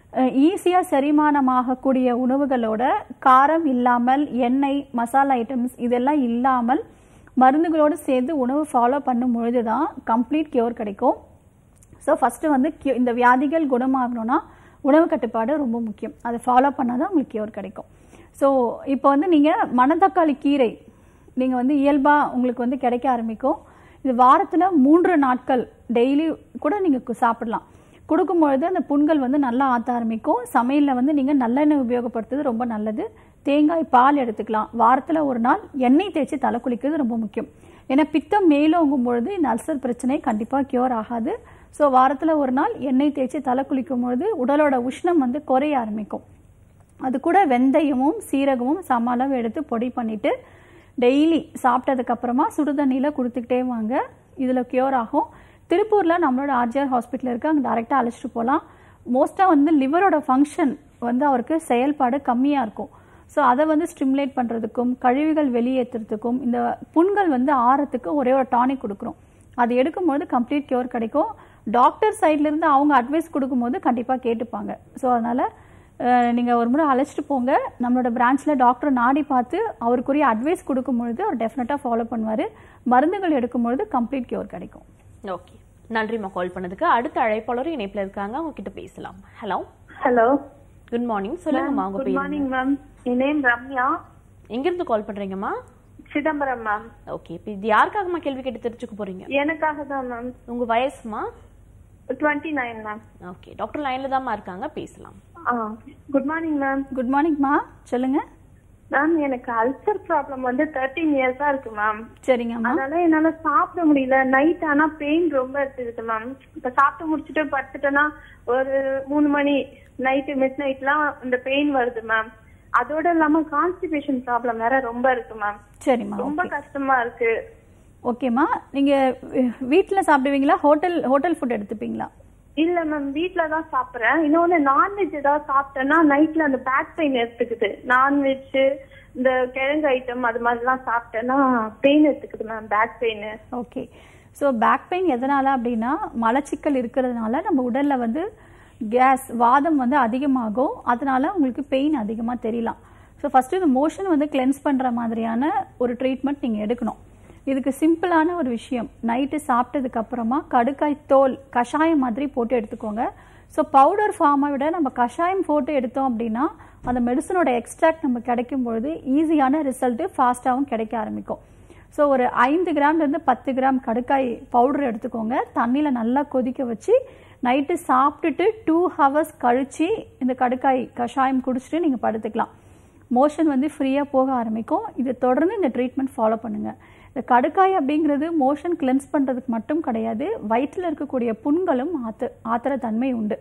ஈஸியா செரிமானமாகக்கூடிய உணவுகளோட காரம் இல்லாமல் எண்ணெய் மசாலா ஐட்டம்ஸ் இதெல்லாம் இல்லாமல் மருந்துகளோடு சேர்ந்து உணவு ஃபாலோ பண்ணும் பொழுது தான் கம்ப்ளீட் கியூர் கிடைக்கும் ஸோ ஃபஸ்ட்டு வந்து cure- இந்த வியாதிகள் குணமாகணும்னா உணவு கட்டுப்பாடு ரொம்ப முக்கியம் அதை ஃபாலோ பண்ணால் தான் உங்களுக்கு கியூர் கிடைக்கும் ஸோ இப்போ வந்து நீங்கள் மணத்தக்காளி கீரை நீங்கள் வந்து இயல்பாக உங்களுக்கு வந்து கிடைக்க ஆரம்பிக்கும் இது வாரத்தில் மூன்று நாட்கள் டெய்லி கூட நீங்கள் சாப்பிடலாம் கொடுக்கும்பொழுது அந்த புண்கள் வந்து நல்லா ஆற்ற ஆரம்பிக்கும் சமையலில் வந்து நீங்கள் நல்லெண்ணெய் உபயோகப்படுத்துறது ரொம்ப நல்லது தேங்காய் பால் எடுத்துக்கலாம் வாரத்தில் ஒரு நாள் எண்ணெய் தேய்ச்சி தலை குளிக்கிறது ரொம்ப முக்கியம் ஏன்னா பித்தம் மேலோங்கும் பொழுது இந்த அல்சர் பிரச்சனை கண்டிப்பாக கியூர் ஆகாது ஸோ வாரத்தில் ஒரு நாள் எண்ணெய் தேய்ச்சி தலை குளிக்கும் பொழுது உடலோட உஷ்ணம் வந்து குறைய ஆரம்பிக்கும் அது கூட வெந்தயமும் சீரகமும் சம அளவு எடுத்து பொடி பண்ணிட்டு டெய்லி சாப்பிட்டதுக்கு அப்புறமா சுடுதண்ணியில் கொடுத்துக்கிட்டே வாங்க இதில் கியூர் ஆகும் திருப்பூரில் நம்மளோட ஆர்ஜிஆர் ஹாஸ்பிட்டல் இருக்கு அங்கே டேரெக்டாக அழைச்சிட்டு போகலாம் மோஸ்ட்டாக வந்து லிவரோட ஃபங்க்ஷன் வந்து அவருக்கு செயல்பாடு கம்மியாக இருக்கும் ஸோ அதை வந்து ஸ்டிமுலேட் பண்ணுறதுக்கும் கழிவுகள் வெளியேற்றுறதுக்கும் இந்த புண்கள் வந்து ஆறத்துக்கு ஒரே ஒரு டானிக் கொடுக்குறோம் அது எடுக்கும்போது கம்ப்ளீட் கியூர் கிடைக்கும் டாக்டர் சைட்லேருந்து அவங்க அட்வைஸ் கொடுக்கும்போது கண்டிப்பாக கேட்டுப்பாங்க ஸோ அதனால் நீங்கள் ஒரு முறை அழைச்சிட்டு போங்க நம்மளோட பிரான்ச்சில் டாக்டர் நாடி பார்த்து அவருக்குரிய அட்வைஸ் கொடுக்கும்பொழுது அவர் டெஃபினட்டாக ஃபாலோ பண்ணுவார் மருந்துகள் எடுக்கும்பொழுது கம்ப்ளீட் கியூர் கிடைக்கும் ஓகே நன்றிம்மா கால் பண்ணதுக்கு அடுத்த அழைப்பாளரும் இணைப்புல இருக்காங்க அவங்க கிட்ட பேசலாம் ஹலோ ஹலோ குட் மார்னிங் சொல்லுங்கம்மா உங்க குட் பேர் மார்னிங் மேம் என் நேம் ரம்யா எங்க இருந்து கால் பண்றீங்கம்மா சிதம்பரம் மேம் ஓகே இப்போ இது யாருக்காகம்மா கேள்வி கேட்டு தெரிஞ்சுக்க போறீங்க எனக்காக தான் மேம் உங்க வயசுமா twenty nine ma'am okay doctor லைன்ல தாம்மா இருக்காங்க பேசலாம் ஆ குட் மார்னிங் மேம் குட் மார்னிங்மா சொல்லுங்க மேம் எனக்கு அல்சர் ப்ராப்ளம் வந்து தேர்ட்டீன் இயர்ஸா இருக்கு மேம் சரிங்கம்மா அதனால என்னால சாப்பிட முடியல நைட் ஆனா பெயின் ரொம்ப இருக்குது மேம் இப்ப சாப்பிட்டு முடிச்சுட்டு படுத்துட்டேன்னா ஒரு மூணு மணி நைட்டு மிட் நைட்லாம் இந்த பெயின் வருது மேம் அதோட இல்லாம கான்ஸ்டிபேஷன் ப்ராப்ளம் வேற ரொம்ப இருக்கு மேம் சரிம்மா ரொம்ப கஷ்டமா இருக்கு ஓகேம்மா நீங்கள் வீட்டில் சாப்பிடுவீங்களா ஹோட்டல் ஹோட்டல் ஃபுட் எடுத்துப்பீங்களா இல்ல மேம் வீட்ல தான் சாப்பிடுறேன் இன்னொன்னு நான்வெஜ் ஏதாவது சாப்பிட்டேன்னா நைட்ல அந்த பேக் பெயின் எடுத்துக்குது நான்வெஜ் இந்த கிழங்கு ஐட்டம் அது மாதிரிலாம் சாப்பிட்டேன்னா பெயின் எடுத்துக்குது ma'am back pain okay so back pain எதனால அப்படின்னா மலச்சிக்கல் இருக்கிறதுனால நம்ம உடல்ல வந்து கேஸ் வாதம் வந்து அதிகமாகும் அதனால உங்களுக்கு பெயின் அதிகமாக தெரியலாம் ஸோ ஃபர்ஸ்ட் இந்த மோஷன் வந்து கிளென்ஸ் பண்ணுற மாதிரியான ஒரு ட்ரீட்மெண்ட் நீங்கள் எடுக்கணும் இதுக்கு சிம்பிளான ஒரு விஷயம் நைட்டு சாப்பிட்டதுக்கு அப்புறமா கடுக்காய் தோல் கஷாயம் மாதிரி போட்டு எடுத்துக்கோங்க ஸோ பவுடர் ஃபார்மை விட நம்ம கஷாயம் போட்டு எடுத்தோம் அப்படின்னா அந்த மெடிசனோட எக்ஸ்ட்ராக்ட் நம்ம கிடைக்கும் பொழுது ஈஸியான ரிசல்ட்டு ஃபாஸ்ட்டாகவும் கிடைக்க ஆரம்பிக்கும் ஸோ ஒரு ஐந்து கிராம்லேருந்து பத்து கிராம் கடுக்காய் பவுடர் எடுத்துக்கோங்க தண்ணியில் நல்லா கொதிக்க வச்சு நைட்டு சாப்பிட்டுட்டு டூ ஹவர்ஸ் கழித்து இந்த கடுக்காய் கஷாயம் குடிச்சிட்டு நீங்கள் படுத்துக்கலாம் மோஷன் வந்து ஃப்ரீயாக போக ஆரம்பிக்கும் இது தொடர்ந்து இந்த ட்ரீட்மெண்ட் ஃபாலோ பண்ணுங்கள் இந்த கடுக்காய் அப்படிங்கிறது மோஷன் கிளென்ஸ் பண்ணுறதுக்கு மட்டும் கிடையாது வயிற்றில் இருக்கக்கூடிய புண்களும் ஆத்து ஆத்துற தன்மை உண்டு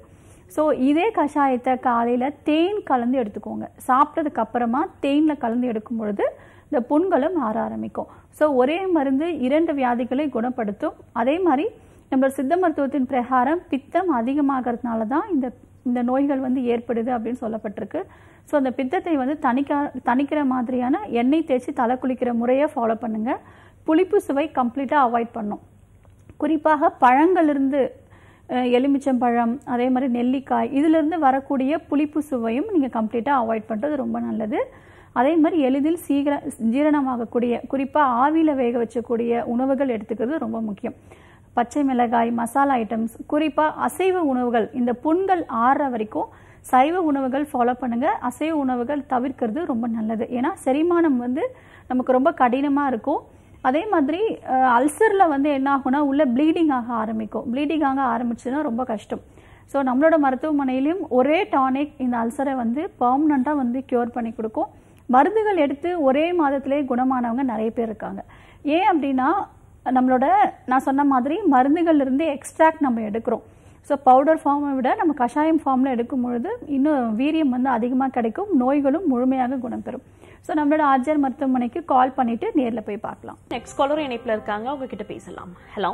ஸோ இதே கஷாயத்தை காலையில் தேன் கலந்து எடுத்துக்கோங்க சாப்பிட்டதுக்கு அப்புறமா தேனில் கலந்து எடுக்கும் பொழுது இந்த புண்களும் ஆற ஆரம்பிக்கும் ஸோ ஒரே மருந்து இரண்டு வியாதிகளை குணப்படுத்தும் அதே மாதிரி நம்ம சித்த மருத்துவத்தின் பிரகாரம் பித்தம் அதிகமாகிறதுனால தான் இந்த இந்த நோய்கள் வந்து ஏற்படுது அப்படின்னு சொல்லப்பட்டிருக்கு ஸோ அந்த பித்தத்தை வந்து தணிக்க தணிக்கிற மாதிரியான எண்ணெய் தேய்ச்சி தலை குளிக்கிற முறையை ஃபாலோ பண்ணுங்க புளிப்பு சுவை கம்ப்ளீட்டாக அவாய்ட் பண்ணும் குறிப்பாக பழங்களிலிருந்து அஹ், எலுமிச்சம்பழம் அதே மாதிரி நெல்லிக்காய் இதிலிருந்து வரக்கூடிய புளிப்பு சுவையும் நீங்கள் கம்ப்ளீட்டாக அவாய்ட் பண்ணுறது ரொம்ப நல்லது அதே மாதிரி எளிதில் சீக்கிர ஜீரணமாகக்கூடிய குறிப்பாக ஆவியில் வேக வச்சக்கூடிய உணவுகள் எடுத்துக்கிறது ரொம்ப முக்கியம் பச்சை மிளகாய் மசாலா ஐட்டம்ஸ் குறிப்பாக அசைவ உணவுகள் இந்த புண்கள் ஆறுற வரைக்கும் சைவ உணவுகள் ஃபாலோ பண்ணுங்க அசைவ உணவுகள் தவிர்க்கிறது ரொம்ப நல்லது ஏன்னா செரிமானம் வந்து நமக்கு ரொம்ப கடினமாக இருக்கும் அதே மாதிரி அல்சரில் வந்து என்ன ஆகும்னா உள்ள ப்ளீடிங் ஆக ஆரம்பிக்கும் ப்ளீடிங் ஆக ஆரம்பிச்சுன்னா ரொம்ப கஷ்டம் ஸோ நம்மளோட மருத்துவமனையிலையும் ஒரே டானிக் இந்த அல்சரை வந்து பர்மனண்ட்டாக வந்து க்யூர் பண்ணி கொடுக்கும் மருந்துகள் எடுத்து ஒரே மாதத்திலே குணமானவங்க நிறைய பேர் இருக்காங்க ஏன் அப்படின்னா நம்மளோட நான் சொன்ன மாதிரி மருந்துகள்ல இருந்து எக்ஸ்ட்ராக்ட் நம்ம எடுக்கிறோம் ஸோ பவுடர் ஃபார்மை விட நம்ம கஷாயம் ஃபார்மில் எடுக்கும் பொழுது இன்னும் வீரியம் வந்து அதிகமாக கிடைக்கும் நோய்களும் முழுமையாக குணம் பெறும் ஸோ நம்மளோட ஆர்ஜர் மருத்துவமனைக்கு கால் பண்ணிட்டு நேரில் போய் பார்க்கலாம் நெக்ஸ்ட் காலரும் இணைப்புல இருக்காங்க அவங்க கிட்ட பேசலாம் ஹலோ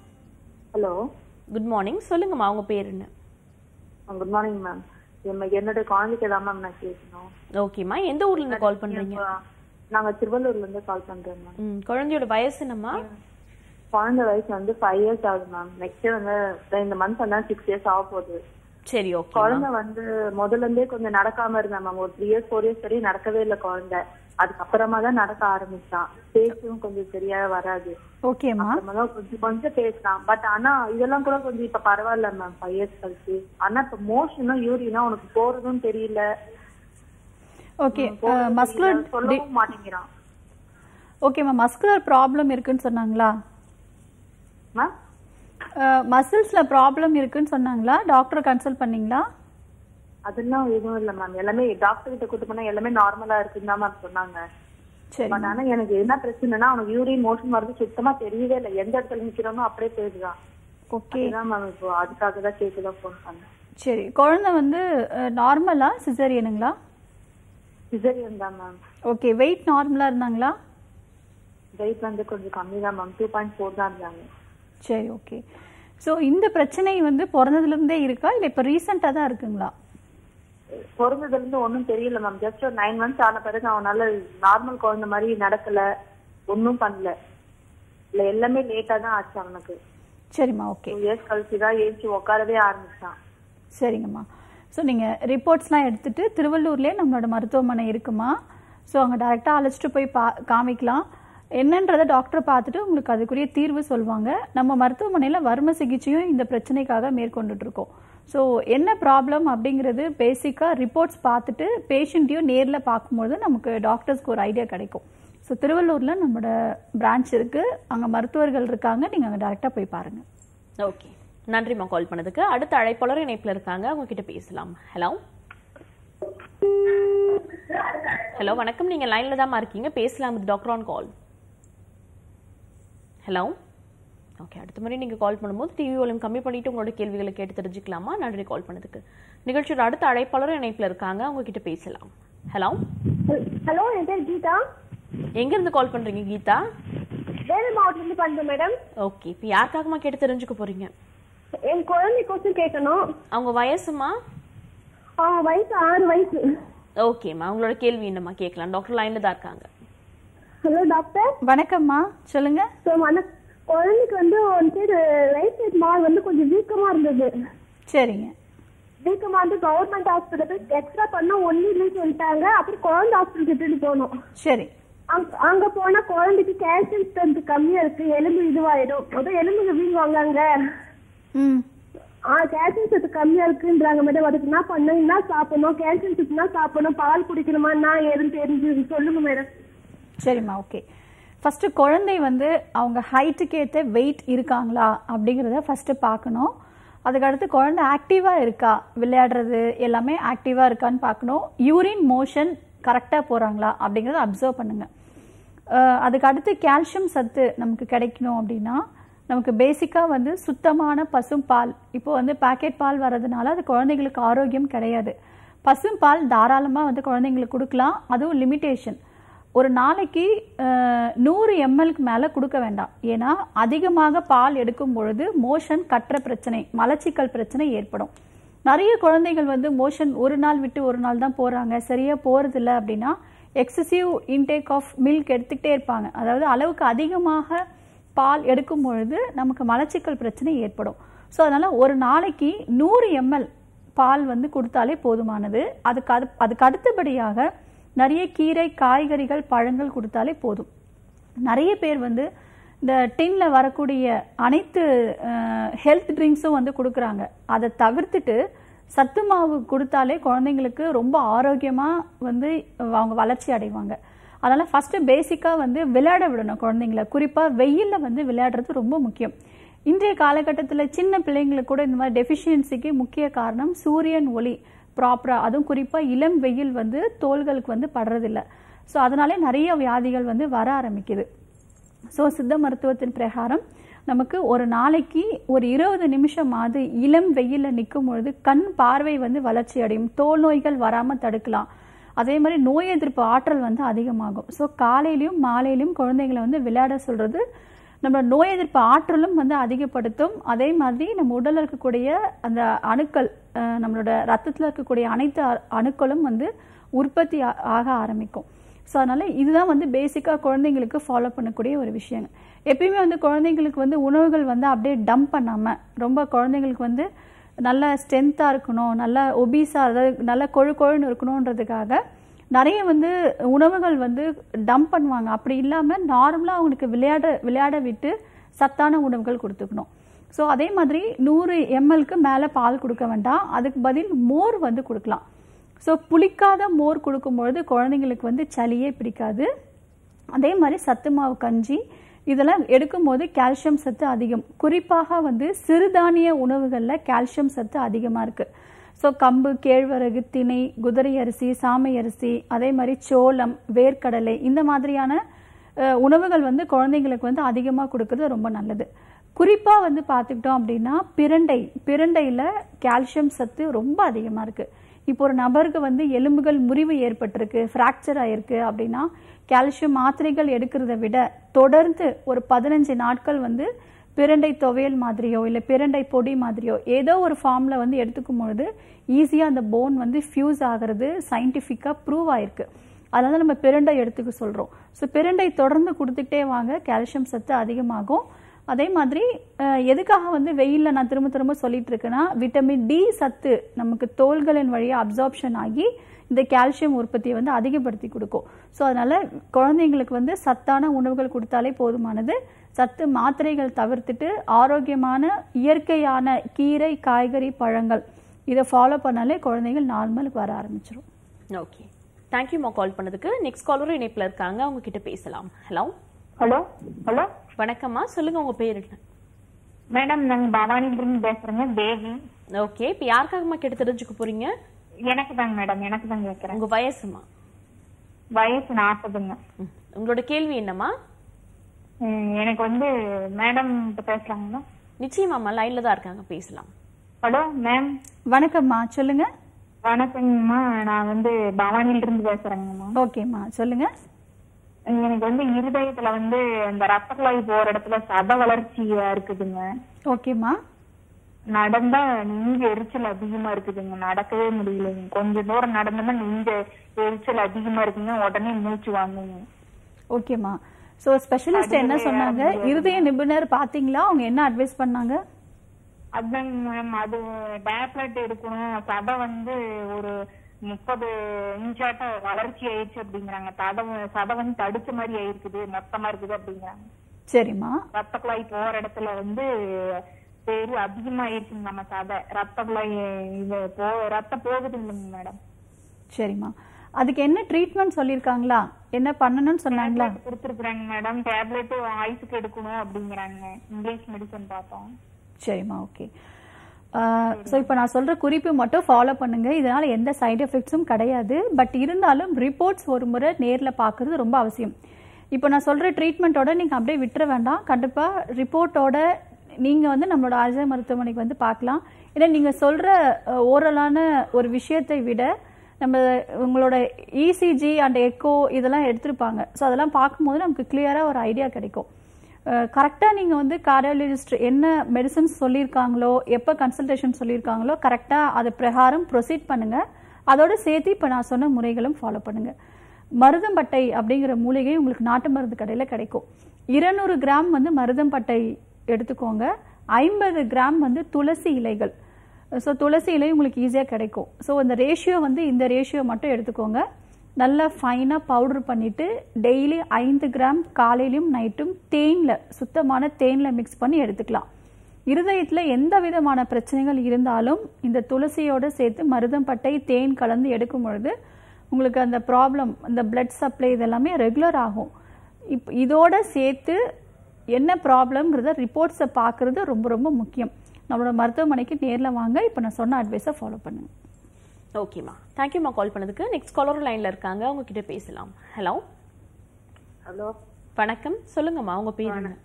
ஹலோ குட் மார்னிங் சொல்லுங்கம்மா உங்க பேர் என்ன குட் மார்னிங் மேம் என்னோட குழந்தைக்கு தான் மேம் நான் கேட்கணும் ஓகேம்மா எந்த ஊர்ல இருந்து கால் பண்றீங்க இப்ப நாங்க திருவள்ளூர்ல இருந்து கால் பண்றோம் மேம் ம், குழந்தையோட வயசு என்னம்மா குழந்தை வயசு வந்து ஃபைவ் இயர்ஸ் ஆகுது மேம் நெக்ஸ்ட் வந்து இந்த மந்த் வந்து சிக்ஸ் இயர்ஸ் ஆக போகுது சரி ஓகே குழந்தை வந்து முதல்ல இருந்தே கொஞ்சம் நடக்காம இருந்தா மேம் ஒரு த்ரீ இயர்ஸ் ஃபோர் இயர்ஸ் வரையும் நடக்கவே இல்லை குழந்தை அதுக்கப்புறமா தான் நடக்க ஆரம்பிச்சான் பேச்சும் கொஞ்சம் சரியா வராது ஓகேம்மா அப்புறமா தான் கொஞ்சம் கொஞ்சம் பேசலாம் பட் ஆனா இதெல்லாம் கூட கொஞ்சம் இப்ப பரவாயில்ல மேம் ஃபைவ் இயர்ஸ் கழிச்சு ஆனா இப்ப மோஷனும் யூரினா உனக்கு போறதும் தெரியல ஓகே போறதும் மஸ்குலர் தெரியல, சொல்லவும் மாட்டேங்கிறான் ஓகேம்மா மஸ்குலர் ப்ராப்ளம் இருக்குன்னு சொன்னாங்களா மேம் மசில்ஸில் ப்ராப்ளம் இருக்குன்னு சொன்னாங்களா டாக்டரை கன்சல்ட் பண்ணீங்களா அதெல்லாம் எதுவும் இல்ல மேம் எல்லாமே டாக்டர் கிட்ட கூட்டு போனா எல்லாமே நார்மலா இருக்குன்னு தான் மேம் சொன்னாங்க சரி பட் ஆனா எனக்கு என்ன பிரச்சனைனா அவனுக்கு யூரின் மோஷன் வரது சுத்தமா தெரியவே இல்லை எந்த இடத்துல நிக்கிறோமோ அப்படியே போயிடுதான் ஓகே அதுதான் மேம் இப்போ அதுக்காக தான் கேட்டுதான் ஃபோன் பண்ணேன் சரி குழந்தை வந்து நார்மலா சிசரியனுங்களா சிசரியன் தான் மேம் ஓகே வெயிட் நார்மலா இருந்தாங்களா வெயிட் வந்து கொஞ்சம் கம்மி தான் மேம் டூ பாயிண்ட் ஃபோர் தான் இருந்தாங்க சரி ஓகே ஸோ இந்த பிரச்சனை வந்து பிறந்ததுல இருந்தே இருக்கா இல்லை இப்போ ரீசெண்டாக தான் இருக்குங்களா பிறந்ததுல இருந்து ஒண்ணும் தெரியல மேம் ஜஸ்ட் ஒரு நைன் மந்த்ஸ் ஆன பிறகு அவனால நார்மல் குழந்தை மாதிரி நடக்கல ஒண்ணும் பண்ணல இல்ல எல்லாமே லேட்டா தான் ஆச்சு அவனுக்கு சரிம்மா ஓகே டூ இயர்ஸ் கழிச்சு தான் ஏஞ்சி உட்காரவே ஆரம்பிச்சான் சரிங்கம்மா ஸோ நீங்கள் ரிப்போர்ட்ஸ்லாம் எடுத்துட்டு திருவள்ளூர்லேயே நம்மளோட மருத்துவமனை இருக்குமா ஸோ அங்கே டேரெக்டாக அழைச்சிட்டு போய் பா காமிக்கலாம் என்னன்றதை டாக்டர் பார்த்துட்டு உங்களுக்கு அதுக்குரிய தீர்வு சொல்லுவாங்க நம்ம மருத்துவமனையில் வர்ம சிகிச்சையும் இந்த பிரச்சனைக்காக மேற்கொண்டுட்டு இருக்கோம் ஸோ என்ன ப்ராப்ளம் அப்படிங்கிறது பேசிக்காக ரிப்போர்ட்ஸ் பார்த்துட்டு பேஷண்ட்டையும் நேரில் பார்க்கும்போது நமக்கு டாக்டர்ஸ்க்கு ஒரு ஐடியா கிடைக்கும் ஸோ திருவள்ளூரில் நம்மளோட பிரான்ச் இருக்குது அங்கே மருத்துவர்கள் இருக்காங்க நீங்கள் அங்கே டேரெக்டாக போய் பாருங்கள் ஓகே நன்றிம்மா கால் பண்ணதுக்கு அடுத்த அழைப்பாளர் இணைப்புல இருக்காங்க அவங்க கிட்ட பேசலாம் ஹலோ ஹலோ வணக்கம் நீங்க லைன்ல தான் இருக்கீங்க பேசலாம் இது doctor on call hello okay அடுத்த முறை நீங்க கால் பண்ணும்போது டிவி வால்யூம் கம்மி பண்ணிட்டு உங்களோட கேள்விகளை கேட்டு தெரிஞ்சுக்கலாமா நன்றி கால் பண்ணதுக்கு நிகழ்ச்சியோட அடுத்த அழைப்பாளரும் இணைப்புல இருக்காங்க அவங்க கிட்ட பேசலாம் ஹலோ ஹலோ என் பேர் கீதா எங்க இருந்து கால் பண்றீங்க கீதா வேலூர் மாவட்டத்துலேருந்து பண்றேன் மேடம் ஓகே இப்போ யாருக்காகமா கேட்டு தெரிஞ்சுக்க போறீங்க என் குழந்தைக்கோசம் கேட்கணும் அவங்க வயசுமா அவங்க வயசு ஆறு வயசு ஓகேம்மா உங்களோட கேள்வி என்னம்மா கேட்கலாம் டாக்டர் லைன்ல தான் இருக்காங்க ஹலோ டாக்டர் வணக்கம்மா சொல்லுங்கள் ஸோ மன குழந்தைக்கு வந்து ஒன் சைடு ரைட் சைடு மால் வந்து கொஞ்சம் வீக்கமா இருந்தது சரிங்க வீக்கமா வந்து கவர்மெண்ட் ஹாஸ்பிட்டல் போய் எக்ஸ்ட்ரா பண்ண ஒன்னும் இல்லைன்னு சொல்லிட்டாங்க அப்புறம் குழந்தை ஹாஸ்பிட்டல் கிட்டு போனோம் சரி அங்க அங்க போனா குழந்தைக்கு கால்சியம் ஸ்ட்ரென்த் கம்மியா இருக்கு எலும்பு இதுவாயிடும் அதான் எலும்புங்க வீங்குவாங்க அங்க ம் ஆ கால்சியம் சத்து கம்மியா இருக்குன்றாங்க மேடம் அதுக்கு என்ன பண்ணணும் என்ன சாப்பிடணும் கால்சியம் சத்து என்ன சாப்பிடணும் பால் குடிக்கணுமா என்ன ஏதுன்னு தெரிஞ்சு சொல்லுங்க மேடம் சரிம்மா ஓகே ஃபஸ்ட்டு குழந்தை வந்து அவங்க ஹைட்டுக்கு ஏற்ற வெயிட் இருக்காங்களா அப்படிங்கிறத ஃபஸ்ட்டு பார்க்கணும் அதுக்கடுத்து குழந்தை ஆக்டிவாக இருக்கா விளையாடுறது எல்லாமே ஆக்டிவாக இருக்கான்னு பார்க்கணும் யூரின் மோஷன் கரெக்டாக போகிறாங்களா அப்படிங்கிறத அப்சர்வ் பண்ணுங்கள் அதுக்கு அடுத்து கால்சியம் சத்து நமக்கு கிடைக்கணும் அப்படின்னா நமக்கு பேசிக்காக வந்து சுத்தமான பசும் பால் இப்போ வந்து பாக்கெட் பால் வர்றதுனால அது குழந்தைங்களுக்கு ஆரோக்கியம் கிடையாது பசும் பால் தாராளமாக வந்து குழந்தைங்களுக்கு கொடுக்கலாம் அதுவும் லிமிட்டேஷன் ஒரு நாளைக்கு அஹ், நூறு எம்எல்க்கு மேலே கொடுக்க வேண்டாம் ஏன்னா அதிகமாக பால் எடுக்கும் பொழுது மோஷன் கட்டுற பிரச்சனை மலச்சிக்கல் பிரச்சனை ஏற்படும் நிறைய குழந்தைகள் வந்து மோஷன் ஒரு நாள் விட்டு ஒரு நாள் தான் போகிறாங்க சரியாக போகிறதில்ல அப்படின்னா எக்ஸசிவ் இன்டேக் ஆஃப் மில்க் எடுத்துக்கிட்டே இருப்பாங்க அதாவது அளவுக்கு அதிகமாக பால் எடுக்கும் பொழுது நமக்கு மலச்சிக்கல் பிரச்சனை ஏற்படும் ஸோ அதனால் ஒரு நாளைக்கு நூறு எம்எல் பால் வந்து கொடுத்தாலே போதுமானது அதுக்கு அது அதுக்கு அடுத்தபடியாக நிறைய கீரை காய்கறிகள் பழங்கள் கொடுத்தாலே போதும் நிறைய பேர் வந்து இந்த டின்ல வரக்கூடிய அனைத்து ஹெல்த் ட்ரிங்க்ஸும் வந்து கொடுக்குறாங்க அதை தவிர்த்துட்டு சத்து மாவு கொடுத்தாலே குழந்தைங்களுக்கு ரொம்ப ஆரோக்கியமாக வந்து அவங்க வளர்ச்சி அடைவாங்க அதனால் ஃபஸ்ட்டு பேசிக்காக வந்து விளையாட விடணும் குழந்தைங்கள குறிப்பாக வெயிலில் வந்து விளையாடுறது ரொம்ப முக்கியம் இன்றைய காலகட்டத்தில் சின்ன பிள்ளைங்களுக்கு கூட இந்த மாதிரி டெஃபிஷியன்சிக்கு முக்கிய காரணம் சூரியன் ஒளி ப்ராப்பராக அதுவும் குறிப்பாக இளம் வெயில் வந்து தோள்களுக்கு வந்து படுறதில்ல ஸோ அதனாலே நிறைய வியாதிகள் வந்து வர ஆரம்பிக்குது ஸோ சித்த மருத்துவத்தின் பிரகாரம் நமக்கு ஒரு நாளைக்கு ஒரு இருபது நிமிஷமாவது இளம் வெயிலில் நிற்கும் பொழுது கண் பார்வை வந்து வளர்ச்சி அடையும் தோல் நோய்கள் வராமல் தடுக்கலாம் அதே மாதிரி நோய் எதிர்ப்பு ஆற்றல் வந்து அதிகமாகும் ஸோ காலையிலையும் மாலையிலையும் குழந்தைகளை வந்து விளையாட சொல்றது நம்ம நோய் எதிர்ப்பு ஆற்றலும் வந்து அதிகப்படுத்தும் அதே மாதிரி நம்ம உடல்ல இருக்கக்கூடிய அந்த அணுக்கள் அஹ், நம்மளோட ரத்தத்தில் இருக்கக்கூடிய அனைத்து அ- அணுக்களும் வந்து உற்பத்தி ஆ- ஆக ஆரம்பிக்கும் ஸோ அதனால இதுதான் வந்து பேசிக்காக குழந்தைங்களுக்கு ஃபாலோ பண்ணக்கூடிய ஒரு விஷயம் எப்பயுமே வந்து குழந்தைங்களுக்கு வந்து உணவுகள் வந்து அப்படியே டம்ப் பண்ணாமல் ரொம்ப குழந்தைங்களுக்கு வந்து நல்ல ஸ்ட்ரென்த்தாக இருக்கணும் நல்ல ஒபீஸாக அதாவது நல்ல கொழு கொழுன்னு இருக்கணுன்றதுக்காக நிறைய வந்து உணவுகள் வந்து டம்ப் பண்ணுவாங்க அப்படி இல்லாமல் நார்மலாக அவங்களுக்கு விளையாட விளையாட விட்டு சத்தான உணவுகள் கொடுத்துக்கணும் ஸோ அதே மாதிரி நூறு எம்எல்க்கு மேலே பால் கொடுக்க வேண்டாம் அதுக்கு பதில் மோர் வந்து கொடுக்கலாம் ஸோ புளிக்காத மோர் கொடுக்கும்பொழுது குழந்தைங்களுக்கு வந்து சளியே பிடிக்காது அதே மாதிரி சத்து மாவு கஞ்சி இதெல்லாம் எடுக்கும்போது கால்சியம் சத்து அதிகம் குறிப்பாக வந்து சிறுதானிய உணவுகளில் கால்சியம் சத்து அதிகமாக இருக்குது ஸோ கம்பு கேழ்வரகு திணை குதிரை அரிசி சாமை அரிசி அதே மாதிரி சோளம் வேர்க்கடலை இந்த மாதிரியான அஹ், உணவுகள் வந்து குழந்தைங்களுக்கு வந்து அதிகமாக கொடுக்கறது ரொம்ப நல்லது குறிப்பாக வந்து பார்த்துக்கிட்டோம் அப்படின்னா பிரண்டை பிரண்டையில் கால்சியம் சத்து ரொம்ப அதிகமாக இருக்குது இப்போ ஒரு நபருக்கு வந்து எலும்புகள் முறிவு ஏற்பட்டிருக்கு ஃப்ராக்சர் ஆயிருக்கு அப்படின்னா கால்சியம் மாத்திரைகள் எடுக்கிறத விட தொடர்ந்து ஒரு பதினஞ்சு நாட்கள் வந்து பிரண்டை துவையல் மாதிரியோ இல்லை பிரண்டை பொடி மாதிரியோ ஏதோ ஒரு ஃபார்மில் வந்து எடுத்துக்கும் பொழுது ஈஸியாக அந்த போன் வந்து ஃபியூஸ் ஆகிறது சயின்டிஃபிக்காக ப்ரூவ் ஆயிருக்கு அதனால நம்ம பிரண்டை எடுத்துக்க சொல்கிறோம் ஸோ பிரண்டை தொடர்ந்து கொடுத்துக்கிட்டே வாங்க கால்சியம் சத்து அதிகமாகும் அதே மாதிரி அஹ், எதுக்காக வந்து வெயிலில் நான் திரும்ப திரும்ப சொல்லிட்டு இருக்கேன்னா விட்டமின் டி சத்து நமக்கு தோள்களின் வழியாக அப்சார்ப்ஷன் ஆகி இந்த கால்சியம் உற்பத்தியை வந்து அதிகப்படுத்தி கொடுக்கும் ஸோ அதனால குழந்தைங்களுக்கு வந்து சத்தான உணவுகள் கொடுத்தாலே போதுமானது சத்து மாத்திரைகள் தவிர்த்துட்டு ஆரோக்கியமான இயற்கையான கீரை காய்கறி பழங்கள் இதை ஃபாலோ பண்ணாலே குழந்தைகள் நார்மலுக்கு வர ஆரம்பிச்சிடும் ஓகே தேங்க்யூமா கால் பண்ணதுக்கு நெக்ஸ்ட் காலரும் இணைப்புல இருக்காங்க அவங்க கிட்ட பேசலாம் ஹலோ ஹலோ ஹலோ வணக்கம்மா சொல்லுங்க உங்க பேர் என்ன மேடம் நாங்க பவானிலிருந்து பேசுறேங்க தேவி ஓகே இப்போ யாருக்காகம்மா கேட்டு தெரிஞ்சுக்க போறீங்க எனக்கு தாங்க மேடம் எனக்கு தாங்க கேக்குறேன் உங்க வயசுமா வயசு நாற்பதுங்க ம். உங்களோட கேள்வி என்னம்மா ம், எனக்கு வந்து மேடம் கிட்ட பேசலாங்களா நிச்சயமாம்மா லைன்ல தான் இருக்காங்க பேசலாம் ஹலோ மேம் வணக்கம்மா சொல்லுங்க வணக்கங்கம்மா நான் வந்து பவானில இருந்து பேசுறேங்கம்மா ஓகேம்மா சொல்லுங்க எனக்கு வந்து இருதயத்துல வந்து இந்த ரத்த குழாய் போற இடத்துல சத வளர்ச்சியா இருக்குதுங்க ஓகேம்மா நடந்தா நெஞ்சு எரிச்சல் அதிகமா இருக்குதுங்க நடக்கவே முடியலைங்க கொஞ்ச தூரம் நடந்தோம்னா நெஞ்சு எரிச்சல் அதிகமா இருக்குங்க உடனே மூச்சு வாங்குங்க ஓகேம்மா ஸோ ஸ்பெஷலிஸ்ட் என்ன சொன்னாங்க இருதய நிபுணர் பார்த்தீங்களா அவங்க என்ன அட்வைஸ் பண்ணாங்க அதாங்க மேம் அது டேப்லெட் எடுக்கணும் சதை வந்து ஒரு முப்பது இன்ச்சாட்ட வளர்ச்சி ஆயிடுச்சு அப்படிங்கிறாங்க சதை சதை வந்து தடுச்ச மாதிரி ஆயிருக்குது மொத்தமா இருக்குது அப்படிங்கிறாங்க சரிம்மா ரத்த குழாய் போற இடத்துல வந்து பெரிய அதிகமா ஆயிடுச்சுங்க நம்ம சதை ரத்த குழாய் இது போ ரத்தம் போகுது இல்லைங்க மேடம் சரிம்மா அதுக்கு என்ன ட்ரீட்மெண்ட் சொல்லியிருக்காங்களா என்ன பண்ணணும்னு சொன்னாங்களா கொடுத்துருக்குறாங்க மேடம் டேப்லெட் ஆயுசுக்கு எடுக்கணும் அப்படிங்கிறாங்க இங்கிலீஷ் மெடிசன் பார்த்தோம் சரிம்மா ஓகே ஸோ இப்போ நான் சொல்கிற குறிப்பு மட்டும் ஃபாலோ பண்ணுங்க இதனால் எந்த சைடு எஃபெக்ட்ஸும் கிடையாது பட் இருந்தாலும் ரிப்போர்ட்ஸ் ஒரு முறை நேரில் பார்க்குறது ரொம்ப அவசியம் இப்போ நான் சொல்ற ட்ரீட்மெண்ட்டோட நீங்க அப்படியே விட்டுற வேண்டாம் கண்டிப்பா ரிப்போர்ட்டோட நீங்க வந்து நம்மளோட அஜய் மருத்துவமனைக்கு வந்து பார்க்கலாம் ஏன்னா நீங்க சொல்ற ஓரலான ஒரு விஷயத்தை விட நம்ம உங்களோட இசிஜி அண்ட் எக்கோ இதெல்லாம் எடுத்திருப்பாங்க ஸோ அதெல்லாம் பார்க்கும்போது நமக்கு கிளியராக ஒரு ஐடியா கிடைக்கும் கரெக்டாக நீங்கள் வந்து கார்டியாலஜிஸ்ட் என்ன மெடிசன்ஸ் சொல்லியிருக்காங்களோ எப்போ கன்சல்டேஷன் சொல்லியிருக்காங்களோ கரெக்டாக அது பிரகாரம் ப்ரொசீட் பண்ணுங்க அதோட சேர்த்து இப்போ நான் சொன்ன முறைகளும் ஃபாலோ பண்ணுங்க மருதம்பட்டை அப்படிங்கிற மூலிகை உங்களுக்கு நாட்டு மருந்து கடையில் கிடைக்கும் இருநூறு கிராம் வந்து மருதம்பட்டை எடுத்துக்கோங்க ஐம்பது கிராம் வந்து துளசி இலைகள் ஸோ துளசி இலை உங்களுக்கு ஈஸியாக கிடைக்கும் ஸோ இந்த ரேஷியோ வந்து இந்த ரேஷியோ மட்டும் எடுத்துக்கோங்க நல்லா ஃபைனாக பவுடர் பண்ணிட்டு டெய்லி ஐந்து கிராம் காலையிலும் நைட்டும் தேனில் சுத்தமான தேனில் மிக்ஸ் பண்ணி எடுத்துக்கலாம் இருதயத்தில் எந்த விதமான பிரச்சனைகள் இருந்தாலும் இந்த துளசியோட சேர்த்து மருதம்பட்டை தேன் கலந்து எடுக்கும் பொழுது உங்களுக்கு அந்த ப்ராப்ளம் அந்த பிளட் சப்ளை இதெல்லாமே ரெகுலர் ஆகும் இப் இதோட சேர்த்து என்ன ப்ராப்ளம்ங்கிறத ரிப்போர்ட்ஸை பார்க்குறது ரொம்ப ரொம்ப முக்கியம் நம்மளோட மருத்துவமனைக்கு நேரில் வாங்க இப்போ நான் சொன்ன அட்வைஸை ஃபாலோ பண்ணுங்க ஓகேம்மா தேங்க்யூம்மா கால் பண்ணதுக்கு நெக்ஸ்ட் காலர் லைன்ல இருக்காங்க அவங்க கிட்ட பேசலாம் ஹலோ ஹலோ வணக்கம் சொல்லுங்கம்மா உங்க பேர் என்ன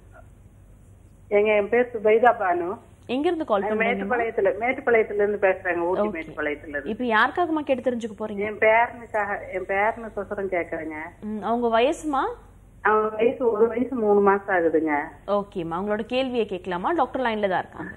எங்க என் பேர் சுபைதா பானு எங்க இருந்து கால் பண்றீங்க மேட்டுப்பாளையத்துல மேட்டுப்பாளையத்துல இருந்து பேசுறேங்க ஊட்டி Okay. மேட்டுப்பாளையத்துல இருந்து இப்போ யாருக்காகமா கேட்டு தெரிஞ்சுக்க போறீங்க என் பேரனுக்காக என் பேரனு சொசரம் கேக்குறேங்க ம், அவங்க வயசுமா அவன் வயசு ஒரு வயசு மூணு மாசம் ஆகுதுங்க ஓகேம்மா அவங்களோட கேள்வியை கேட்கலாமா டாக்டர் லைன்ல தான் இருக்காங்க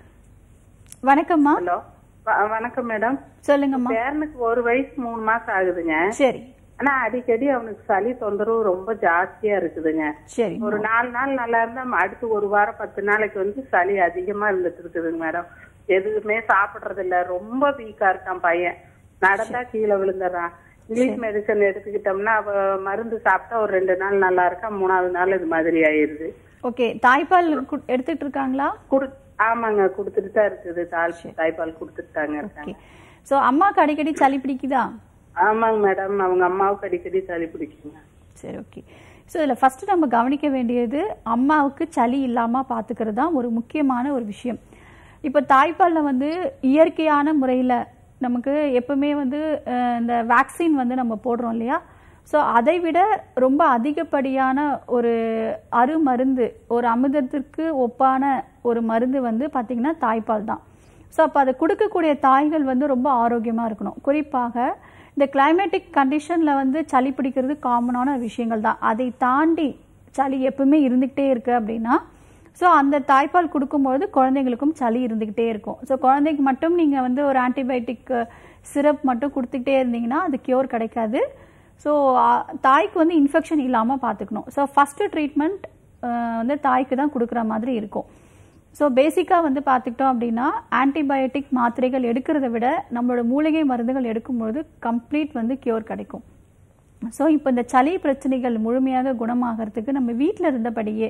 வணக்கம்மா ஹலோ வ- வணக்கம் மேடம் சொல்லுங்கம்மா பேரனுக்கு ஒரு வயசு மூணு மாசம் ஆகுதுங்க சரி ஆனா அடிக்கடி அவனுக்கு சளி தொந்தரவு ரொம்ப ஜாஸ்தியா இருக்குதுங்க சரி ஒரு நாலு நாள் நல்லா இருந்தா அடுத்து ஒரு வாரம் பத்து நாளைக்கு வந்து சளி அதிகமா இருந்துட்டு இருக்குதுங்க மேடம் எதுவுமே சாப்பிடுறது இல்ல ரொம்ப வீக்கா இருக்கான் பையன் நடந்தா கீழே விழுந்துடுறான் இங்கிலீஷ் மெடிசன் எடுத்துக்கிட்டோம்னா அவ மருந்து சாப்பிட்டா ஒரு ரெண்டு நாள் நல்லா இருக்கா மூணாவது நாள் இது மாதிரி ஆயிருது ஓகே தாய்ப்பால் கு- எடுத்துட்டு இருக்காங்களா குடு ஆமாங்க குடுத்துட்டு தான் இருக்குது தாய் தாய்ப்பால் கொடுத்துட்டாங்க இருக்காங்க ஓகே ஸோ அம்மாவுக்கு அடிக்கடி சளி பிடிக்குதா ஆமாங்க மேடம் அவங்க அம்மாவுக்கு அடிக்கடி சளி பிடிக்குங்க சரி ஓகே ஸோ இதில் ஃபஸ்ட்டு நம்ம கவனிக்க வேண்டியது அம்மாவுக்கு சளி இல்லாமல் பார்த்துக்கிறது தான் ஒரு முக்கியமான ஒரு விஷயம் இப்போ தாய்ப்பாலில் வந்து இயற்கையான முறையில் நமக்கு எப்பவுமே வந்து அஹ், இந்த வேக்சின் வந்து நம்ம போடுறோம் இல்லையா ஸோ அதை விட ரொம்ப அதிகப்படியான ஒரு அருமருந்து ஒரு அமிர்தத்திற்கு ஒப்பான ஒரு மருந்து வந்து பார்த்திங்கன்னா தாய்ப்பால் தான் ஸோ அப்போ அதை கொடுக்கக்கூடிய தாய்கள் வந்து ரொம்ப ஆரோக்கியமாக இருக்கணும் குறிப்பாக இந்த கிளைமேட்டிக் கண்டிஷனில் வந்து சளி பிடிக்கிறது காமனான விஷயங்கள் தான் அதை தாண்டி சளி எப்பவுமே இருந்துக்கிட்டே இருக்கு அப்படின்னா ஸோ அந்த தாய்ப்பால் கொடுக்கும்பொழுது குழந்தைங்களுக்கும் சளி இருந்துக்கிட்டே இருக்கும் ஸோ குழந்தைக்கு மட்டும் நீங்கள் வந்து ஒரு ஆன்டிபயோட்டிக் சிரப் மட்டும் கொடுத்துக்கிட்டே இருந்தீங்கன்னா அது கியூர் கிடைக்காது ஸோ தாய்க்கு வந்து இன்ஃபெக்ஷன் இல்லாமல் பார்த்துக்கணும் ஸோ ஃபஸ்ட்டு ட்ரீட்மெண்ட் வந்து தாய்க்கு தான் கொடுக்குற மாதிரி இருக்கும் ஸோ பேசிக்காக வந்து பார்த்துக்கிட்டோம் அப்படின்னா ஆன்டிபயோட்டிக் மாத்திரைகள் எடுக்கிறத விட நம்மளோட மூலிகை மருந்துகள் எடுக்கும்பொழுது கம்ப்ளீட் வந்து கியூர் கிடைக்கும் ஸோ இப்போ இந்த சளி பிரச்சனைகள் முழுமையாக குணமாகறதுக்கு நம்ம வீட்டில் இருந்தபடியே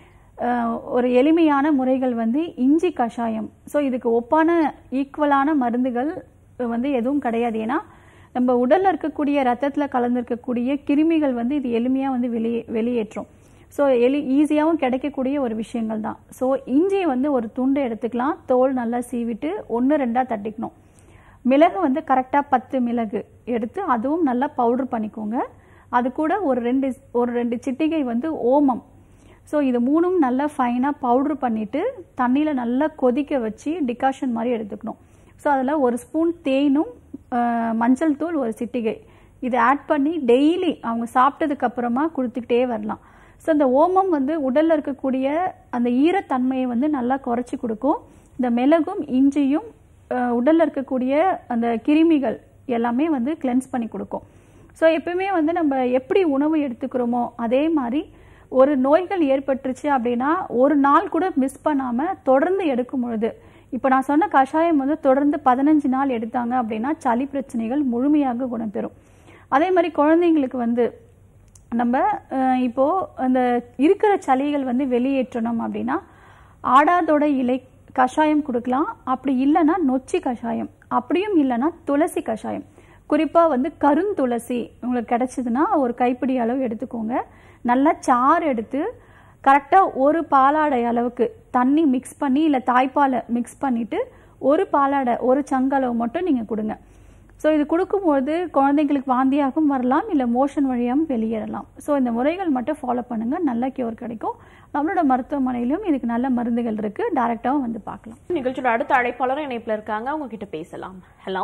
அஹ், ஒரு எளிமையான முறைகள் வந்து இஞ்சி கஷாயம் ஸோ இதுக்கு ஒப்பான ஈக்குவலான மருந்துகள் வந்து எதுவும் கிடையாது ஏன்னா நம்ம உடல்ல இருக்கக்கூடிய ரத்தத்துல கலந்திருக்கக்கூடிய கிருமிகள் வந்து இது எளிமையா வந்து வெளியே வெளியேற்றும் ஸோ எளி ஈஸியாகவும் கிடைக்கக்கூடிய ஒரு விஷயங்கள் தான் ஸோ இஞ்சியை வந்து ஒரு துண்டு எடுத்துக்கலாம் தோல் நல்லா சீவிட்டு ஒன்று ரெண்டாக தட்டிக்கணும் மிளகு வந்து கரெக்டாக பத்து மிளகு எடுத்து அதுவும் நல்லா பவுடர் பண்ணிக்கோங்க அது கூட ஒரு ரெண்டு ஒரு ரெண்டு சிட்டிகை வந்து ஓமம் ஸோ இது மூணும் நல்லா ஃபைனாக பவுடர் பண்ணிவிட்டு தண்ணியில் நல்லா கொதிக்க வச்சு டிகாஷன் மாதிரி எடுத்துக்கணும் ஸோ அதில் ஒரு ஸ்பூன் தேனும் அஹ், மஞ்சள் தூள் ஒரு சிட்டிகை இதை ஆட் பண்ணி டெய்லி அவங்க சாப்பிட்டதுக்கு அப்புறமா கொடுத்துக்கிட்டே வரலாம் ஸோ இந்த ஓமம் வந்து உடலில் இருக்கக்கூடிய அந்த ஈரத்தன்மையை வந்து நல்லா குறைச்சி கொடுக்கும் இந்த மிளகும் இஞ்சியும் அஹ், உடல்ல இருக்கக்கூடிய அந்த கிருமிகள் எல்லாமே வந்து கிளென்ஸ் பண்ணி கொடுக்கும் ஸோ எப்பவுமே வந்து நம்ம எப்படி உணவு எடுத்துக்கிறோமோ அதே மாதிரி ஒரு நோய்கள் ஏற்பட்டுருச்சு அப்படின்னா ஒரு நாள் கூட மிஸ் பண்ணாமல் தொடர்ந்து எடுக்கும் பொழுது இப்போ நான் சொன்ன கஷாயம் வந்து தொடர்ந்து பதினஞ்சு நாள் எடுத்தாங்க அப்படின்னா சளி பிரச்சனைகள் முழுமையாக குணப்பெறும் அதே மாதிரி குழந்தைங்களுக்கு வந்து நம்ம அஹ், இப்போ அந்த இருக்கிற சளிகள் வந்து வெளியேற்றணும் அப்படின்னா ஆடாதோட இலை கஷாயம் கொடுக்கலாம் அப்படி இல்லைன்னா நொச்சி கஷாயம் அப்படியும் இல்லைன்னா துளசி கஷாயம் குறிப்பாக வந்து கருந்துளசி உங்களுக்கு கிடைச்சதுன்னா ஒரு கைப்பிடி அளவு எடுத்துக்கோங்க நல்லா சாறு எடுத்து கரெக்டாக ஒரு பாலாடை அளவுக்கு தண்ணி மிக்ஸ் பண்ணி இல்லை தாய்ப்பாலை மிக்ஸ் பண்ணிட்டு ஒரு பாலாடை ஒரு சங்களவு மட்டும் நீங்கள் கொடுங்க ஸோ இது கொடுக்கும்போது குழந்தைங்களுக்கு வாந்தியாகவும் வரலாம் இல்லை மோஷன் வழியாகவும் வெளியேறலாம் ஸோ இந்த முறைகள் மட்டும் ஃபாலோ பண்ணுங்கள் நல்ல கியூர் கிடைக்கும் நம்மளோட மருத்துவமனையிலும் இதுக்கு நல்ல மருந்துகள் இருக்குது டைரெக்டாகவும் வந்து பார்க்கலாம் நிகழ்ச்சியோட அடுத்த அழைப்பாளர் இணைப்புல இருக்காங்க அவங்க கிட்ட பேசலாம் ஹலோ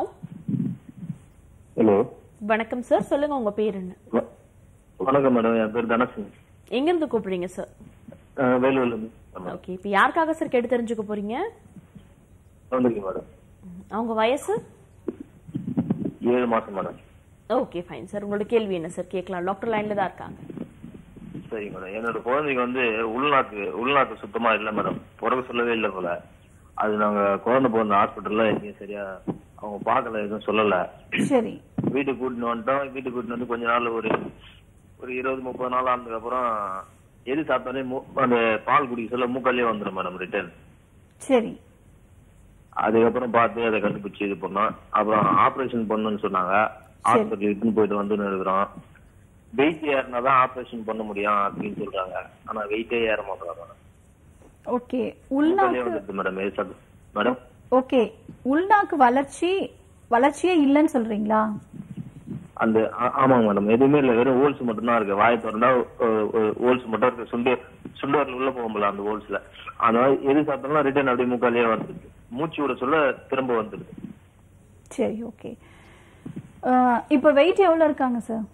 ஹலோ வணக்கம் சார் சொல்லுங்க உங்க பேர் என்ன வ- வணக்கம் மேடம் என் பேர் தனசிங் எங்க இருந்து கூப்பிடுறீங்க சார் அஹ் வேலூர்ல இருந்து ஆமா. ஓகே இப்போ யாருக்காக சார் கேட்டு தெரிஞ்சுக்க போறீங்க வந்திருக்கேன் மேடம் அவங்க வயசு ஏழு மாசம் மேடம் ஓகே ஃபைன் சார் உங்களோட கேள்வி என்ன சார் கேட்கலாம் டாக்டர் லைன்ல தான் இருக்காங்க சரி மேடம் என்னோட குழந்தைக்கு வந்து உள்நாக்கு உள்நாக்கு சுத்தமா இல்ல மேடம் பிறகு சொல்லவே இல்லை போல அது நாங்க குழந்தை பிறந்த ஹாஸ்பிட்டல்ல எங்கேயும் சரியா அவங்க பார்க்கல எதுவும் சொல்லல சரி வீட்டுக்கு கூட்டிட்டு வந்துட்டோம் வீட்டுக்கு கூட்டிட்டு வந்து கொஞ்ச நாள் ஒரு ஒரு இருபது முப்பது நாள் ஆனதுக்கு அப்புறம் எது சாப்பிட்டாலே மூ- அந்த பால் குடிக்க சொல்ல மூக்காலே வந்துடும் மேடம் ரிட்டர்ன் சரி அதுக்கப்புறம் பார்த்து அதை கண்டுபிடிச்சு இது பண்ணோம் அப்புறம் ஆபரேஷன் பண்ணணும்னு சொன்னாங்க ஹாஸ்பிட்டல் இட்டுன்னு போயிட்டு வந்துன்னு இருக்கிறோம் வெயிட் ஏறினா தான் ஆபரேஷன் பண்ண முடியும் அப்படின்னு சொல்றாங்க ஆனா வெயிட்டே ஏற மாட்டாங்க ஓகே மூக்காலே உள்நாக்கு வந்துருது மேடம் எது சாப்பிட்டு மேடம் ஓகே உள்நாக்கு வளர்ச்சி வளர்ச்சியே இல்லைன்னு சொல்றீங்களா அந்த ஆ- ஆமாங்க மேடம் எதுவுமே இல்ல வெறும் ஹோல்ஸ் மட்டும் தான் இருக்கு வாயை திறந்தா ஹோல்ஸ் மட்டும் இருக்கு சுண்டு சுண்டவரில் உள்ள போகும்போல அந்த ஹோல்ஸ்ல அதனால எது சாப்பிட்டாலும் ரிட்டர்ன் அப்படியே மூக்காலே வந்துருது மூச்சு விட சொல்ல திரும்ப வந்துருது சரி ஓகே இப்போ வெயிட் எவ்வளோ இருக்காங்க சார்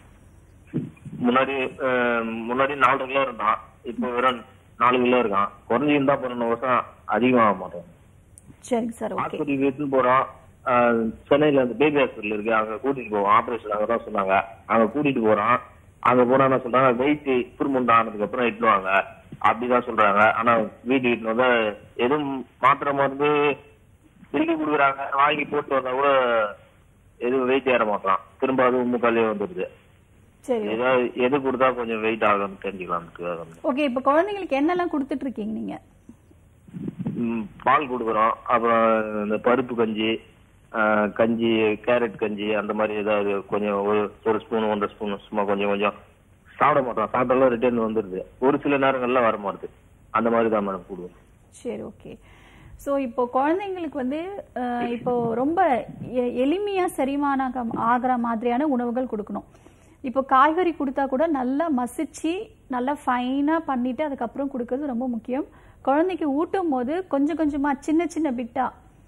முன்னாடி அஹ், முன்னாடி நாலரை கிலோ இருந்தான் இப்போ வெறும் நாலு கிலோ இருக்கான் குறைஞ்சிருந்தா போன வருஷம் அதிகமாக மாட்டோம் சரிங்க சார் ஓகே ஹாஸ்பிட்டலுக்கு எடுத்துன்னு போறோம் அஹ், சென்னையில அந்த பேபி ஹாஸ்பிட்டல் இருக்கு அங்க கூட்டிட்டு போவோம் ஆபரேஷன் அங்க தான் சொன்னாங்க அங்க கூட்டிட்டு போறோம் அங்க போனா என்ன சொல்றாங்க வெயிட் இம்ப்ரூவ்மெண்ட் ஆனதுக்கு அப்புறம் இட்டுவாங்க அப்படிதான் சொல்றாங்க ஆனா வீட்டுக்கு இட்டுன்னு வந்தா எதுவும் மாத்திரை மருந்து திருப்பி கொடுக்குறாங்க வாங்கி போட்டு வந்தா கூட எதுவும் வெயிட் ஏற மாட்டான் திரும்ப அதுவும் முக்காலே வந்துடுது சரி ஏதாவது எது கொடுத்தா கொஞ்சம் வெயிட் ஆகும்னு தெரிஞ்சுக்கலாம் ஓகே இப்போ குழந்தைங்களுக்கு என்னெல்லாம் கொடுத்துட்டு இருக்கீங்க நீங்க ம், பால் கொடுக்குறோம் அப்புறம் இந்த பருப்பு கஞ்சி ஆஹ், கஞ்சி கேரட் கஞ்சி அந்த மாதிரி ஏதாவது கொஞ்சம் ஒரு ஒரு ஸ்பூன் ஒன்றரை ஸ்பூன் சும்மா கொஞ்சம் கொஞ்சம் சாப்பிட மாட்டோம் சாப்பிட்டாலும் ரிட்டர்ன் வந்துடுது ஒரு சில நேரங்கள்ல வர மாட்டுது அந்த மாதிரி தான் மேடம் கொடுவோம் சரி ஓகே ஸோ இப்போ குழந்தைங்களுக்கு வந்து அஹ், இப்போ ரொம்ப எ- எளிமையா செரிமானம் ஆகிற மாதிரியான உணவுகள் கொடுக்கணும் இப்போ காய்கறி கொடுத்தா கூட நல்லா மசிச்சு நல்லா ஃபைனா பண்ணிட்டு அதுக்கப்புறம் கொடுக்கறது ரொம்ப முக்கியம் குழந்தைக்கு ஊட்டும் போது கொஞ்சம் கொஞ்சமா சின்ன சின்ன பிட்டா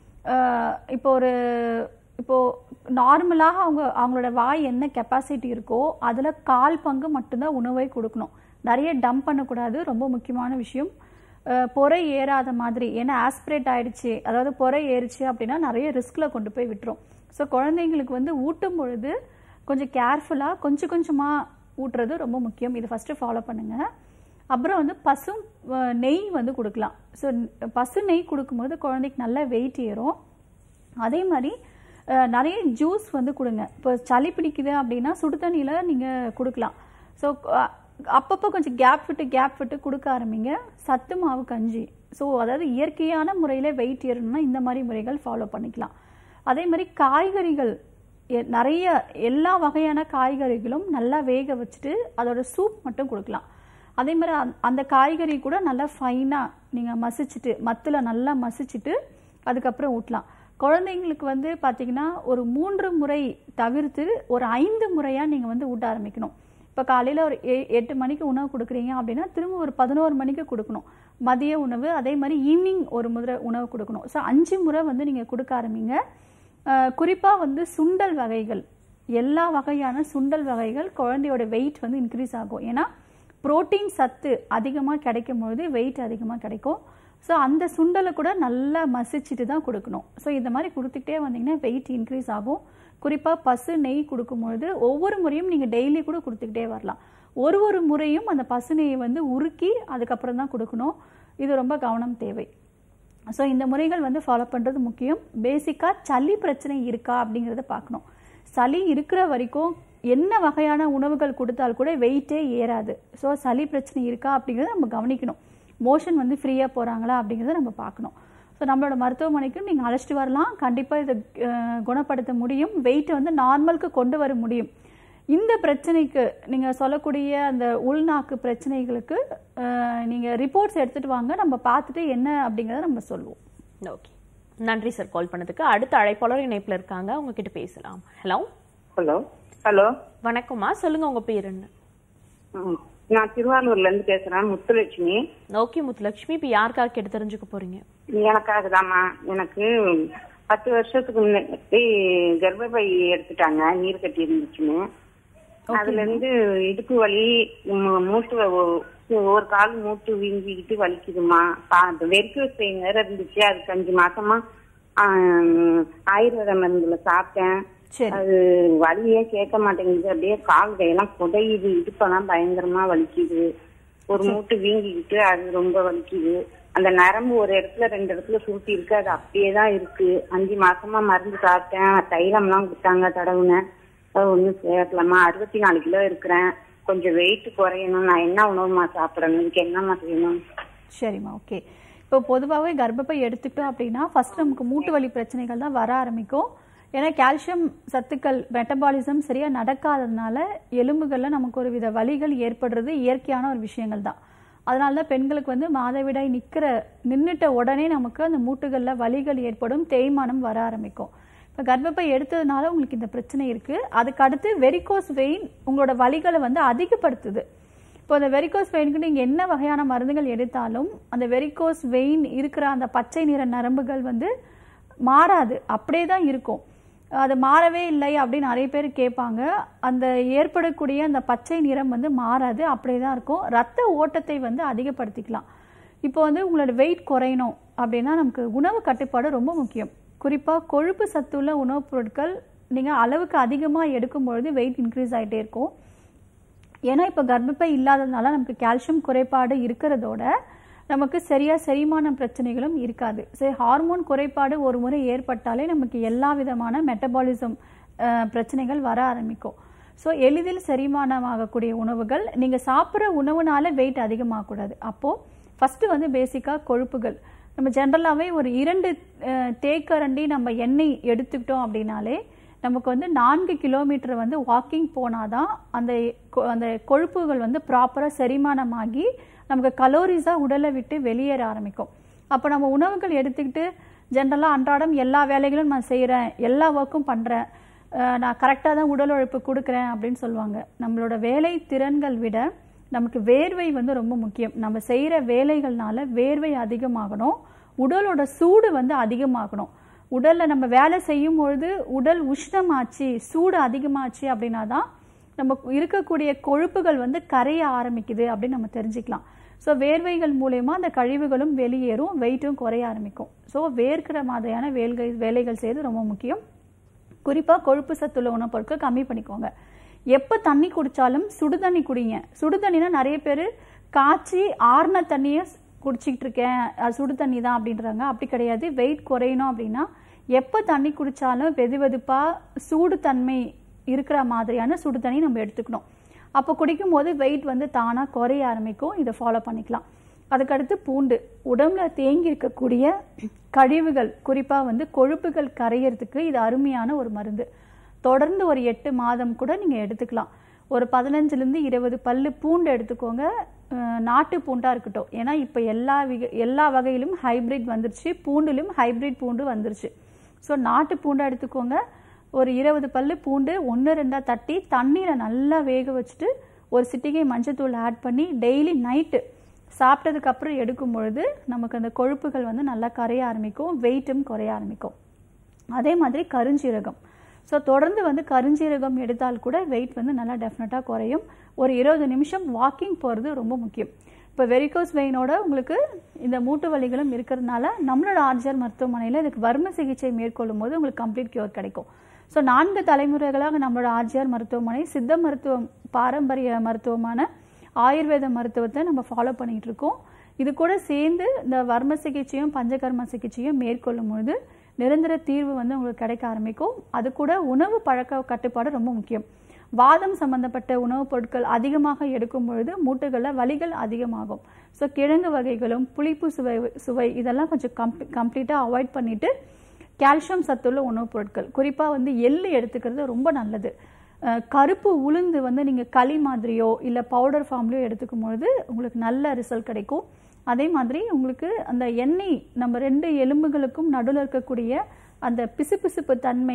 அஹ், இப்போ ஒரு இப்போ நார்மலாக அவங்க அவங்களோட வாய் என்ன கெப்பாசிட்டி இருக்கோ அதுல கால் பங்கு மட்டும்தான் உணவை கொடுக்கணும் நிறைய டம்ப் பண்ணக்கூடாது ரொம்ப முக்கியமான விஷயம் அஹ், பொறை ஏறாத மாதிரி ஏன்னா ஆஸ்பிரேட் ஆயிடுச்சு அதாவது பொறை ஏறிச்சு அப்படின்னா நிறைய ரிஸ்க்ல கொண்டு போய் விட்டுரும் ஸோ குழந்தைங்களுக்கு வந்து ஊட்டும் பொழுது கொஞ்சம் கேர்ஃபுல்லாக கொஞ்சம் கொஞ்சமாக ஊட்டுறது ரொம்ப முக்கியம் இது ஃபஸ்ட்டு ஃபாலோ பண்ணுங்க அப்புறம் வந்து பசு அஹ், நெய் வந்து கொடுக்கலாம் ஸோ பசு நெய் கொடுக்கும்போது குழந்தைக்கு நல்ல வெயிட் ஏறும் அதே மாதிரி அஹ், நிறைய ஜூஸ் வந்து கொடுங்க இப்போ சளி பிடிக்குது அப்படின்னா சுடு தண்ணியில் நீங்கள் கொடுக்கலாம் ஸோ அப்பப்போ கொஞ்சம் கேப் விட்டு கேப் விட்டு கொடுக்க ஆரம்பிங்க சத்து மாவு கஞ்சி ஸோ அதாவது இயற்கையான முறையில் வெயிட் ஏறணும்னா இந்த மாதிரி முறைகள் ஃபாலோ பண்ணிக்கலாம் அதே மாதிரி காய்கறிகள் எ- நிறைய எல்லா வகையான காய்கறிகளும் நல்லா வேக வச்சுட்டு அதோட சூப் மட்டும் கொடுக்கலாம் அதே மாதிரி அந்த- அந்த காய்கறி கூட நல்லா ஃபைனாக நீங்கள் மசிச்சுட்டு மத்தில் நல்லா மசிச்சுட்டு அதுக்கப்புறம் ஊட்டலாம் குழந்தைங்களுக்கு வந்து பார்த்தீங்கன்னா ஒரு மூன்று முறை தவிர்த்து ஒரு ஐந்து முறையாக நீங்கள் வந்து ஊட்ட ஆரம்பிக்கணும் இப்போ காலையில் ஒரு எ- எட்டு மணிக்கு உணவு கொடுக்குறீங்க அப்படின்னா திரும்ப ஒரு பதினோரு மணிக்கு கொடுக்கணும் மதிய உணவு அதே மாதிரி ஈவினிங் ஒரு முறை உணவு கொடுக்கணும் ஸோ அஞ்சு முறை வந்து நீங்கள் கொடுக்க ஆரம்பிங்க குறிப்பாக வந்து சுண்டல் வகைகள் எல்லா வகையான சுண்டல் வகைகள் குழந்தையோட வெயிட் வந்து இன்க்ரீஸ் ஆகும் ஏன்னா புரோட்டீன் சத்து அதிகமாக கிடைக்கும் பொழுது வெயிட் அதிகமாக கிடைக்கும் ஸோ அந்த சுண்டலை கூட நல்லா மசிச்சுட்டு தான் கொடுக்கணும் ஸோ இந்த மாதிரி கொடுத்துக்கிட்டே வந்தீங்கன்னா வெயிட் இன்க்ரீஸ் ஆகும் குறிப்பாக பசு நெய் கொடுக்கும்பொழுது ஒவ்வொரு முறையும் நீங்கள் டெய்லி கூட கொடுத்துக்கிட்டே வரலாம் ஒரு ஒரு முறையும் அந்த பசு நெய்யை வந்து உருக்கி அதுக்கப்புறம் தான் கொடுக்கணும் இது ரொம்ப கவனம் தேவை ஸோ இந்த முறைகள் வந்து ஃபாலோ பண்ணுறது முக்கியம் பேசிக்காக சளி பிரச்சனை இருக்கா அப்படிங்கிறத பார்க்கணும் சளி இருக்கிற வரைக்கும் என்ன வகையான உணவுகள் கொடுத்தால் கூட வெயிட்டே ஏறாது ஸோ சளி பிரச்சனை இருக்கா அப்படிங்கிறத நம்ம கவனிக்கணும் மோஷன் வந்து ஃப்ரீயாக போகிறாங்களா அப்படிங்கிறத நம்ம பார்க்கணும் ஸோ நம்மளோட மருத்துவமனைக்கு நீங்கள் அழைச்சிட்டு வரலாம் கண்டிப்பாக இதை அஹ், குணப்படுத்த முடியும் வெயிட்டை வந்து நார்மலுக்கு கொண்டு வர முடியும் இந்த பிரச்சனைக்கு நீங்கள் சொல்லக்கூடிய அந்த உள்நாக்கு பிரச்சனைகளுக்கு நீங்கள் ரிப்போர்ட்ஸ் எடுத்துகிட்டு வாங்க நம்ம பார்த்துட்டு என்ன அப்படிங்கிறத நம்ம சொல்லுவோம் ஓகே நன்றி சார் கால் பண்ணதுக்கு அடுத்த அழைப்பாளர் இணைப்புல இருக்காங்க அவங்க கிட்ட பேசலாம் ஹலோ ஹலோ ஹலோ வணக்கம்மா சொல்லுங்க உங்க பேர் என்ன ம், நான் திருவாரூர்ல இருந்து பேசுறேன் முத்துலட்சுமி ஓகே முத்துலட்சுமி இப்ப யாருக்காக கேட்டு தெரிஞ்சுக்க போறீங்க எனக்காக தாம்மா எனக்கு பத்து வருஷத்துக்கு முன்னாடி கர்ப்பப்பை எடுத்துட்டாங்க நீர் கட்டி இருந்துச்சுன்னு அதுல இருந்து இடுப்பு வலி ம், மூட்டு வ- ஒ- ஒரு கால் மூட்டு வீங்கிக்கிட்டு வலிக்குதுமா வெரிக்கோஸ் பெயின் வேற இருந்துச்சு அதுக்கு அஞ்சு மாசமா ஆம், ஆயுர்வேத மருந்துல சாப்பிட்டேன் சரி அது வலியே கேட்க மாட்டேங்குது அப்படியே கால் கையெல்லாம் குடையுது இடுப்பெல்லாம் பயங்கரமா வலிக்குது ஒரு மூட்டு வீங்கிக்கிட்டு அது ரொம்ப வலிக்குது அந்த நரம்பு ஒரு இடத்துல ரெண்டு இடத்துல சுருட்டி இருக்கு அது அப்படியே தான் இருக்கு அஞ்சு மாசமா மருந்து சாப்பிட்டேன் தைலம்லாம் கொடுத்தாங்க தடவுனேன் அது ஒன்றும் சேரலாமா அறுபத்தி நாலு கிலோ இருக்கிறேன் கொஞ்சம் வெயிட் குறையணும் நான் என்ன உணவுமா சாப்பிடணும் இதுக்கு என்னம்மா செய்யணும் சரிம்மா ஓகே இப்போ பொதுவாகவே கர்ப்பப்பை எடுத்துக்கிட்டோம் அப்படின்னா ஃபர்ஸ்ட் நமக்கு மூட்டு வலி பிரச்சனைகள் தான் வர ஆரம்பிக்கும் ஏன்னா கால்சியம் சத்துக்கள் மெட்டபாலிசம் சரியா நடக்காததுனால எலும்புகள்ல நமக்கு ஒரு வித வலிகள் ஏற்படுறது இயற்கையான ஒரு விஷயங்கள் தான் அதனால தான் பெண்களுக்கு வந்து மாதவிடாய் நிக்கிற நின்னுட்ட உடனே நமக்கு அந்த மூட்டுகள்ல வலிகள் ஏற்படும் தேய்மானம் வர ஆரம்பிக்கும் இப்போ கர்ப்பப்பை எடுத்ததுனால உங்களுக்கு இந்த பிரச்சனை இருக்கு அதுக்கு அடுத்து வெரிகோஸ் வெயின் உங்களோட வலிகளை வந்து அதிகப்படுத்துது இப்போ அந்த வெரிகோஸ் வெயினுக்கு நீங்கள் என்ன வகையான மருந்துகள் எடுத்தாலும் அந்த வெரிகோஸ் வெயின் இருக்கிற அந்த பச்சை நிற நரம்புகள் வந்து மாறாது அப்படியே தான் இருக்கும் அது மாறவே இல்லை அப்படின்னு நிறைய பேர் கேட்பாங்க அந்த ஏற்படக்கூடிய அந்த பச்சை நிறம் வந்து மாறாது அப்படியே தான் இருக்கும் ரத்த ஓட்டத்தை வந்து அதிகப்படுத்திக்கலாம் இப்போ வந்து உங்களோட வெயிட் குறையணும் அப்படின்னா நமக்கு உணவு கட்டுப்பாடு ரொம்ப முக்கியம் குறிப்பாக கொழுப்பு சத்துள்ள உணவுப் பொருட்கள் நீங்கள் அளவுக்கு அதிகமாக எடுக்கும் பொழுது வெயிட் இன்க்ரீஸ் ஆகிட்டே இருக்கும் ஏன்னா இப்போ கர்ப்பப்பை இல்லாததுனால நமக்கு கால்சியம் குறைபாடு இருக்கிறதோட நமக்கு சரியா செரிமான பிரச்சனைகளும் இருக்காது சரி ஹார்மோன் குறைபாடு ஒரு முறை ஏற்பட்டாலே நமக்கு எல்லா விதமான மெட்டபாலிசம் பிரச்சனைகள் வர ஆரம்பிக்கும் ஸோ எளிதில் செரிமானமாகக்கூடிய உணவுகள் நீங்கள் சாப்பிட்ற உணவுனால வெயிட் அதிகமாகக்கூடாது அப்போது ஃபஸ்ட்டு வந்து பேசிக்காக கொழுப்புகள் நம்ம ஜென்ரலாகவே ஒரு இரண்டு அஹ், தேக்கரண்டி நம்ம எண்ணெய் எடுத்துக்கிட்டோம் அப்படின்னாலே நமக்கு வந்து நான்கு கிலோமீட்டர் வந்து வாக்கிங் போனாதான் அந்த கொ- அந்த கொழுப்புகள் வந்து ப்ராப்பராக செரிமானமாகி நமக்கு கலோரிஸாக உடலை விட்டு வெளியேற ஆரம்பிக்கும் அப்போ நம்ம உணவுகள் எடுத்துக்கிட்டு ஜென்ரலாக அன்றாடம் எல்லா வேலைகளும் நான் செய்கிறேன் எல்லா ஒர்க்கும் பண்ணுறேன் நான் கரெக்டாக தான் உடல் உழைப்பு கொடுக்குறேன் அப்படின்னு சொல்லுவாங்க நம்மளோட வேலை திறன்கள் விட நமக்கு வேர்வை வந்து ரொம்ப முக்கியம் நம்ம செய்கிற வேலைகள்னால வேர்வை அதிகமாகணும் உடலோட சூடு வந்து அதிகமாகணும் உடல்ல நம்ம வேலை செய்யும் பொழுது உடல் உஷ்ணமாச்சு சூடு அதிகமாச்சு அப்படின்னா தான் நம்ம இருக்கக்கூடிய கொழுப்புகள் வந்து கரைய ஆரம்பிக்குது அப்படின்னு நம்ம தெரிஞ்சுக்கலாம் ஸோ வேர்வைகள் மூலயமா அந்த கழிவுகளும் வெளியேறும் வெயிட்டும் குறைய ஆரம்பிக்கும் ஸோ வேர்க்கிற மாதிரியான வேல்கை வேலைகள் செய்யறது ரொம்ப முக்கியம் குறிப்பாக கொழுப்பு சத்துள்ள உணவுப் பொருட்கள் கம்மி பண்ணிக்கோங்க எப்போ தண்ணி குடிச்சாலும் சுடு தண்ணி குடிங்க சுடு தண்ணினா நிறைய பேர் காய்ச்சி ஆறுன தண்ணியை குடிச்சிக்கிட்டு இருக்கேன் அது சுடு தண்ணி தான் அப்படின்றாங்க அப்படி கிடையாது வெயிட் குறையணும் அப்படின்னா எப்போ தண்ணி குடிச்சாலும் வெது வெதுப்பாக சூடு தன்மை இருக்கிற மாதிரியான சுடு தண்ணி நம்ம எடுத்துக்கணும் அப்போ குடிக்கும் போது வெயிட் வந்து தானாக குறைய ஆரம்பிக்கும் இதை ஃபாலோ பண்ணிக்கலாம் அதுக்கடுத்து பூண்டு உடம்புல தேங்கி இருக்கக்கூடிய கழிவுகள் குறிப்பாக வந்து கொழுப்புகள் கரையிறதுக்கு இது அருமையான ஒரு மருந்து தொடர்ந்து ஒரு எட்டு மாதம் கூட நீங்கள் எடுத்துக்கலாம் ஒரு பதினஞ்சுலேருந்து இருபது பல்லு பூண்டு எடுத்துக்கோங்க அஹ் நாட்டு பூண்டாக இருக்கட்டும் ஏன்னா இப்போ எல்லா விக எல்லா வகையிலும் ஹைபிரிட் வந்துருச்சு பூண்டிலும் ஹைபிரிட் பூண்டு வந்துருச்சு ஸோ நாட்டு பூண்டை எடுத்துக்கோங்க ஒரு இருபது பல்லு பூண்டு ஒன்று ரெண்டாக தட்டி தண்ணியில் நல்லா வேக வச்சுட்டு ஒரு சிட்டிகை மஞ்சத்தூள் ஆட் பண்ணி டெய்லி நைட்டு சாப்பிட்டதுக்கு அப்புறம் எடுக்கும் பொழுது நமக்கு அந்த கொழுப்புகள் வந்து நல்லா கரைய ஆரம்பிக்கும் வெயிட்டும் குறைய ஆரம்பிக்கும் அதே மாதிரி கருஞ்சீரகம் ஸோ தொடர்ந்து வந்து கருஞ்சீரகம் எடுத்தால் கூட வெயிட் வந்து நல்லா டெஃபினட்டாக குறையும் ஒரு இருபது நிமிஷம் வாக்கிங் போகிறது ரொம்ப முக்கியம் இப்போ வெரிகோஸ் வெயினோட உங்களுக்கு இந்த மூட்டு வலிகளும் இருக்கிறதுனால நம்மளோட ஆர்ஜிஆர் மருத்துவமனையில் இதுக்கு வர்ம சிகிச்சை மேற்கொள்ளும் போது உங்களுக்கு கம்ப்ளீட் கியூர் கிடைக்கும் ஸோ நான்கு தலைமுறைகளாக நம்மளோட ஆர்ஜிஆர் மருத்துவமனை சித்த மருத்துவம் பாரம்பரிய மருத்துவமான ஆயுர்வேத மருத்துவத்தை நம்ம ஃபாலோ பண்ணிட்டு இருக்கோம் இது கூட சேர்ந்து இந்த வர்ம சிகிச்சையும் பஞ்சகர்ம சிகிச்சையும் மேற்கொள்ளும் பொழுது நிரந்தர தீர்வு வந்து உங்களுக்கு கிடைக்க ஆரம்பிக்கும் அது கூட உணவு பழக்க கட்டுப்பாடு ரொம்ப முக்கியம் வாதம் சம்பந்தப்பட்ட உணவுப் பொருட்கள் அதிகமாக எடுக்கும் பொழுது மூட்டுகளில் வலிகள் அதிகமாகும் ஸோ கிழங்கு வகைகளும் புளிப்பு சுவை சுவை இதெல்லாம் கொஞ்சம் கம்ப்ளீ கம்ப்ளீட்டாக அவாய்ட் பண்ணிட்டு கால்சியம் சத்துள்ள உணவுப் பொருட்கள் குறிப்பாக வந்து எள்ளு எடுத்துக்கிறது ரொம்ப நல்லது அஹ் கருப்பு உளுந்து வந்து நீங்கள் களி மாதிரியோ இல்லை பவுடர் ஃபார்ம்லையோ எடுத்துக்கும் பொழுது உங்களுக்கு நல்ல ரிசல்ட் கிடைக்கும் அதே மாதிரி உங்களுக்கு அந்த எண்ணெய் நம்ம ரெண்டு எலும்புகளுக்கும் நடுவில் இருக்கக்கூடிய அந்த பிசுபிசுப்பு தன்மை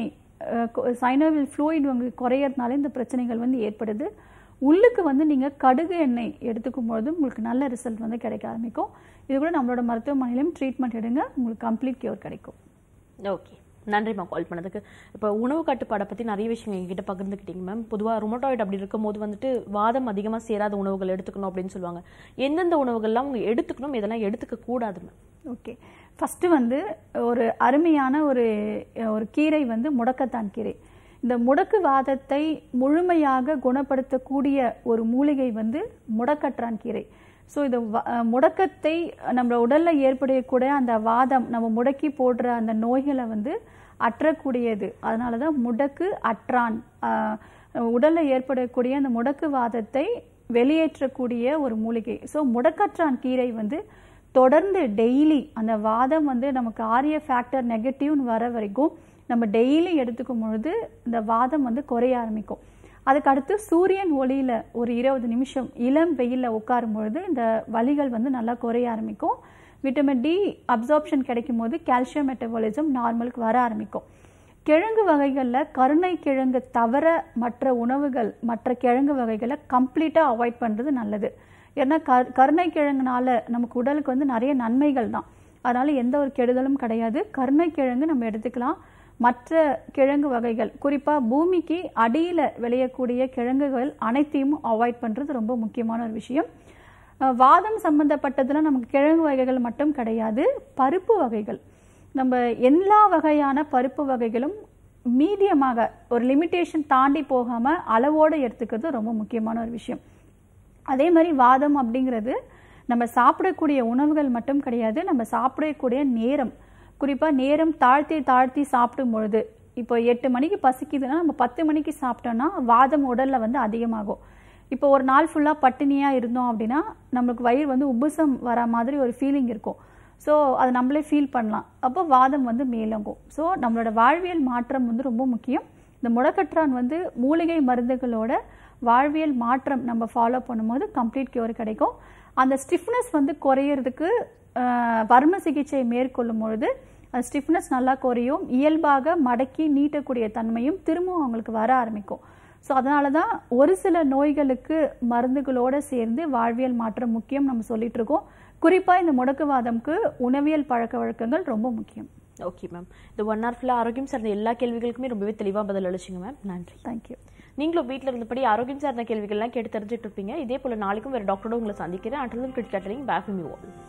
சைனோவில் ஃப்ளூயிட் உங்களுக்கு குறையறதுனால இந்த பிரச்சனைகள் வந்து ஏற்படுது உள்ளுக்கு வந்து நீங்கள் கடுகு எண்ணெய் எடுத்துக்கும் பொழுது உங்களுக்கு நல்ல ரிசல்ட் வந்து கிடைக்க ஆரம்பிக்கும் இது கூட நம்மளோட மருத்துவமனையிலும் ட்ரீட்மெண்ட் எடுங்க உங்களுக்கு கம்ப்ளீட் கியூர் கிடைக்கும் ஓகே நன்றிம்மா கால் பண்ணதுக்கு இப்போ உணவு கட்டுப்பாடை பற்றி நிறைய விஷயங்கள் எங்ககிட்ட பகிர்ந்துக்கிட்டீங்க மேம் பொதுவாக ருமட்டாய்டு அப்படி இருக்கும்போது வந்துட்டு வாதம் அதிகமாக சேராத உணவுகள் எடுத்துக்கணும் அப்படின்னு சொல்லுவாங்க எந்தெந்த உணவுகள்லாம் அவங்க எடுத்துக்கணும் இதெல்லாம் எடுத்துக்க கூடாது மேம் ஓகே ஃபஸ்ட்டு வந்து ஒரு அருமையான ஒரு ஒரு கீரை வந்து முடக்கத்தான் கீரை இந்த முடக்கு வாதத்தை முழுமையாக குணப்படுத்தக்கூடிய ஒரு மூலிகை வந்து முடக்கற்றான் கீரை ஸோ இது வ- அஹ் முடக்கத்தை நம்ம உடல்ல ஏற்படக்கூடிய அந்த வாதம் நம்ம முடக்கி போடுற அந்த நோய்களை வந்து அற்றக்கூடியது அதனால தான் முடக்கு அற்றான் ஆஹ் உடல்ல ஏற்படக்கூடிய அந்த முடக்கு வாதத்தை வெளியேற்றக்கூடிய ஒரு மூலிகை ஸோ முடக்கற்றான் கீரை வந்து தொடர்ந்து டெய்லி அந்த வாதம் வந்து நமக்கு ஆரிய ஃபேக்டர் நெகட்டிவ்னு வர வரைக்கும் நம்ம டெய்லி எடுத்துக்கும் பொழுது இந்த வாதம் வந்து குறைய ஆரம்பிக்கும் அதுக்கு அடுத்து சூரியன் ஒளியில ஒரு இருபது நிமிஷம் இளம் வெயில்ல உட்காரும் பொழுது இந்த வலிகள் வந்து நல்லா குறைய ஆரம்பிக்கும் விட்டமின் டி அப்சார்ப்ஷன் கிடைக்கும் போது கால்சியம் மெட்டபாலிசம் நார்மலுக்கு வர ஆரம்பிக்கும் கிழங்கு வகைகளில் கருணை கிழங்கு தவிர மற்ற உணவுகள் மற்ற கிழங்கு வகைகளை கம்ப்ளீட்டாக அவாய்ட் பண்ணுறது நல்லது ஏன்னா க கருணை கிழங்குனால நமக்கு உடலுக்கு வந்து நிறைய நன்மைகள் தான் அதனால எந்த ஒரு கெடுதலும் கிடையாது கருணை கிழங்கு நம்ம எடுத்துக்கலாம் மற்ற கிழங்கு வகைகள் குறிப்பாக பூமிக்கு அடியில் விளையக்கூடிய கிழங்குகள் அனைத்தையும் அவாய்ட் பண்ணுறது ரொம்ப முக்கியமான ஒரு விஷயம் அஹ் வாதம் சம்பந்தப்பட்டதுல நமக்கு கிழங்கு வகைகள் மட்டும் கிடையாது பருப்பு வகைகள் நம்ம எல்லா வகையான பருப்பு வகைகளும் மீடியமாக ஒரு லிமிட்டேஷன் தாண்டி போகாம அளவோடு எடுத்துக்கிறது ரொம்ப முக்கியமான ஒரு விஷயம் அதே மாதிரி வாதம் அப்படிங்கிறது நம்ம சாப்பிடக்கூடிய உணவுகள் மட்டும் கிடையாது நம்ம சாப்பிடக்கூடிய நேரம் குறிப்பா நேரம் தாழ்த்தி தாழ்த்தி சாப்பிடும் பொழுது இப்போ எட்டு மணிக்கு பசிக்குதுன்னா நம்ம பத்து மணிக்கு சாப்பிட்டோம்னா வாதம் உடல்ல வந்து அதிகமாகும் இப்போ ஒரு நாள் ஃபுல்லா பட்டினியா இருந்தோம் அப்படின்னா நம்மளுக்கு வயிறு வந்து உபுசம் வர மாதிரி ஒரு ஃபீலிங் இருக்கும் ஸோ அது நம்மளே ஃபீல் பண்ணலாம் அப்போ வாதம் வந்து மேலோங்கும் ஸோ நம்மளோட வாழ்வியல் மாற்றம் வந்து ரொம்ப முக்கியம் இந்த முடக்கற்றான் வந்து மூலிகை மருந்துகளோட வாழ்வியல் மாற்றம் நம்ம ஃபாலோ பண்ணும்போது கம்ப்ளீட் கியூர் கிடைக்கும் அந்த ஸ்டிஃப்னஸ் வந்து குறையிறதுக்கு ஆஹ், வர்ம சிகிச்சை மேற்கொள்ளும் பொழுது அந்த ஸ்டிஃப்னஸ் நல்லா குறையும் இயல்பாக மடக்கி நீட்டக்கூடிய தன்மையும் திரும்பவும் அவங்களுக்கு வர ஆரம்பிக்கும் ஸோ அதனால தான் ஒரு சில நோய்களுக்கு மருந்துகளோட சேர்ந்து வாழ்வியல் மாற்றம் முக்கியம் நம்ம சொல்லிட்டு இருக்கோம் குறிப்பாக இந்த முடக்குவாதம்க்கு உணவியல் பழக்க வழக்கங்கள் ரொம்ப முக்கியம் ஓகே மேம் இந்த ஒன் ஹவர் ஃபுல்லாக ஆரோக்கியம் சார்ந்த எல்லா கேள்விகளுக்குமே ரொம்பவே தெளிவாக பதில் அளிச்சிங்க மேம் நன்றி தேங்க்யூ நீங்களும் வீட்டில் இருந்தபடி ஆரோக்கியம் சார்ந்த கேள்விகள்லாம் கேட்டு தெரிஞ்சுட்டு இருப்பீங்க இதே போல நாளைக்கும் வேறு டாக்டரோட உங்களை சந்திக்கிறேன் அட்டலும் கிரிக்கெட்டரிங் பேக் மீ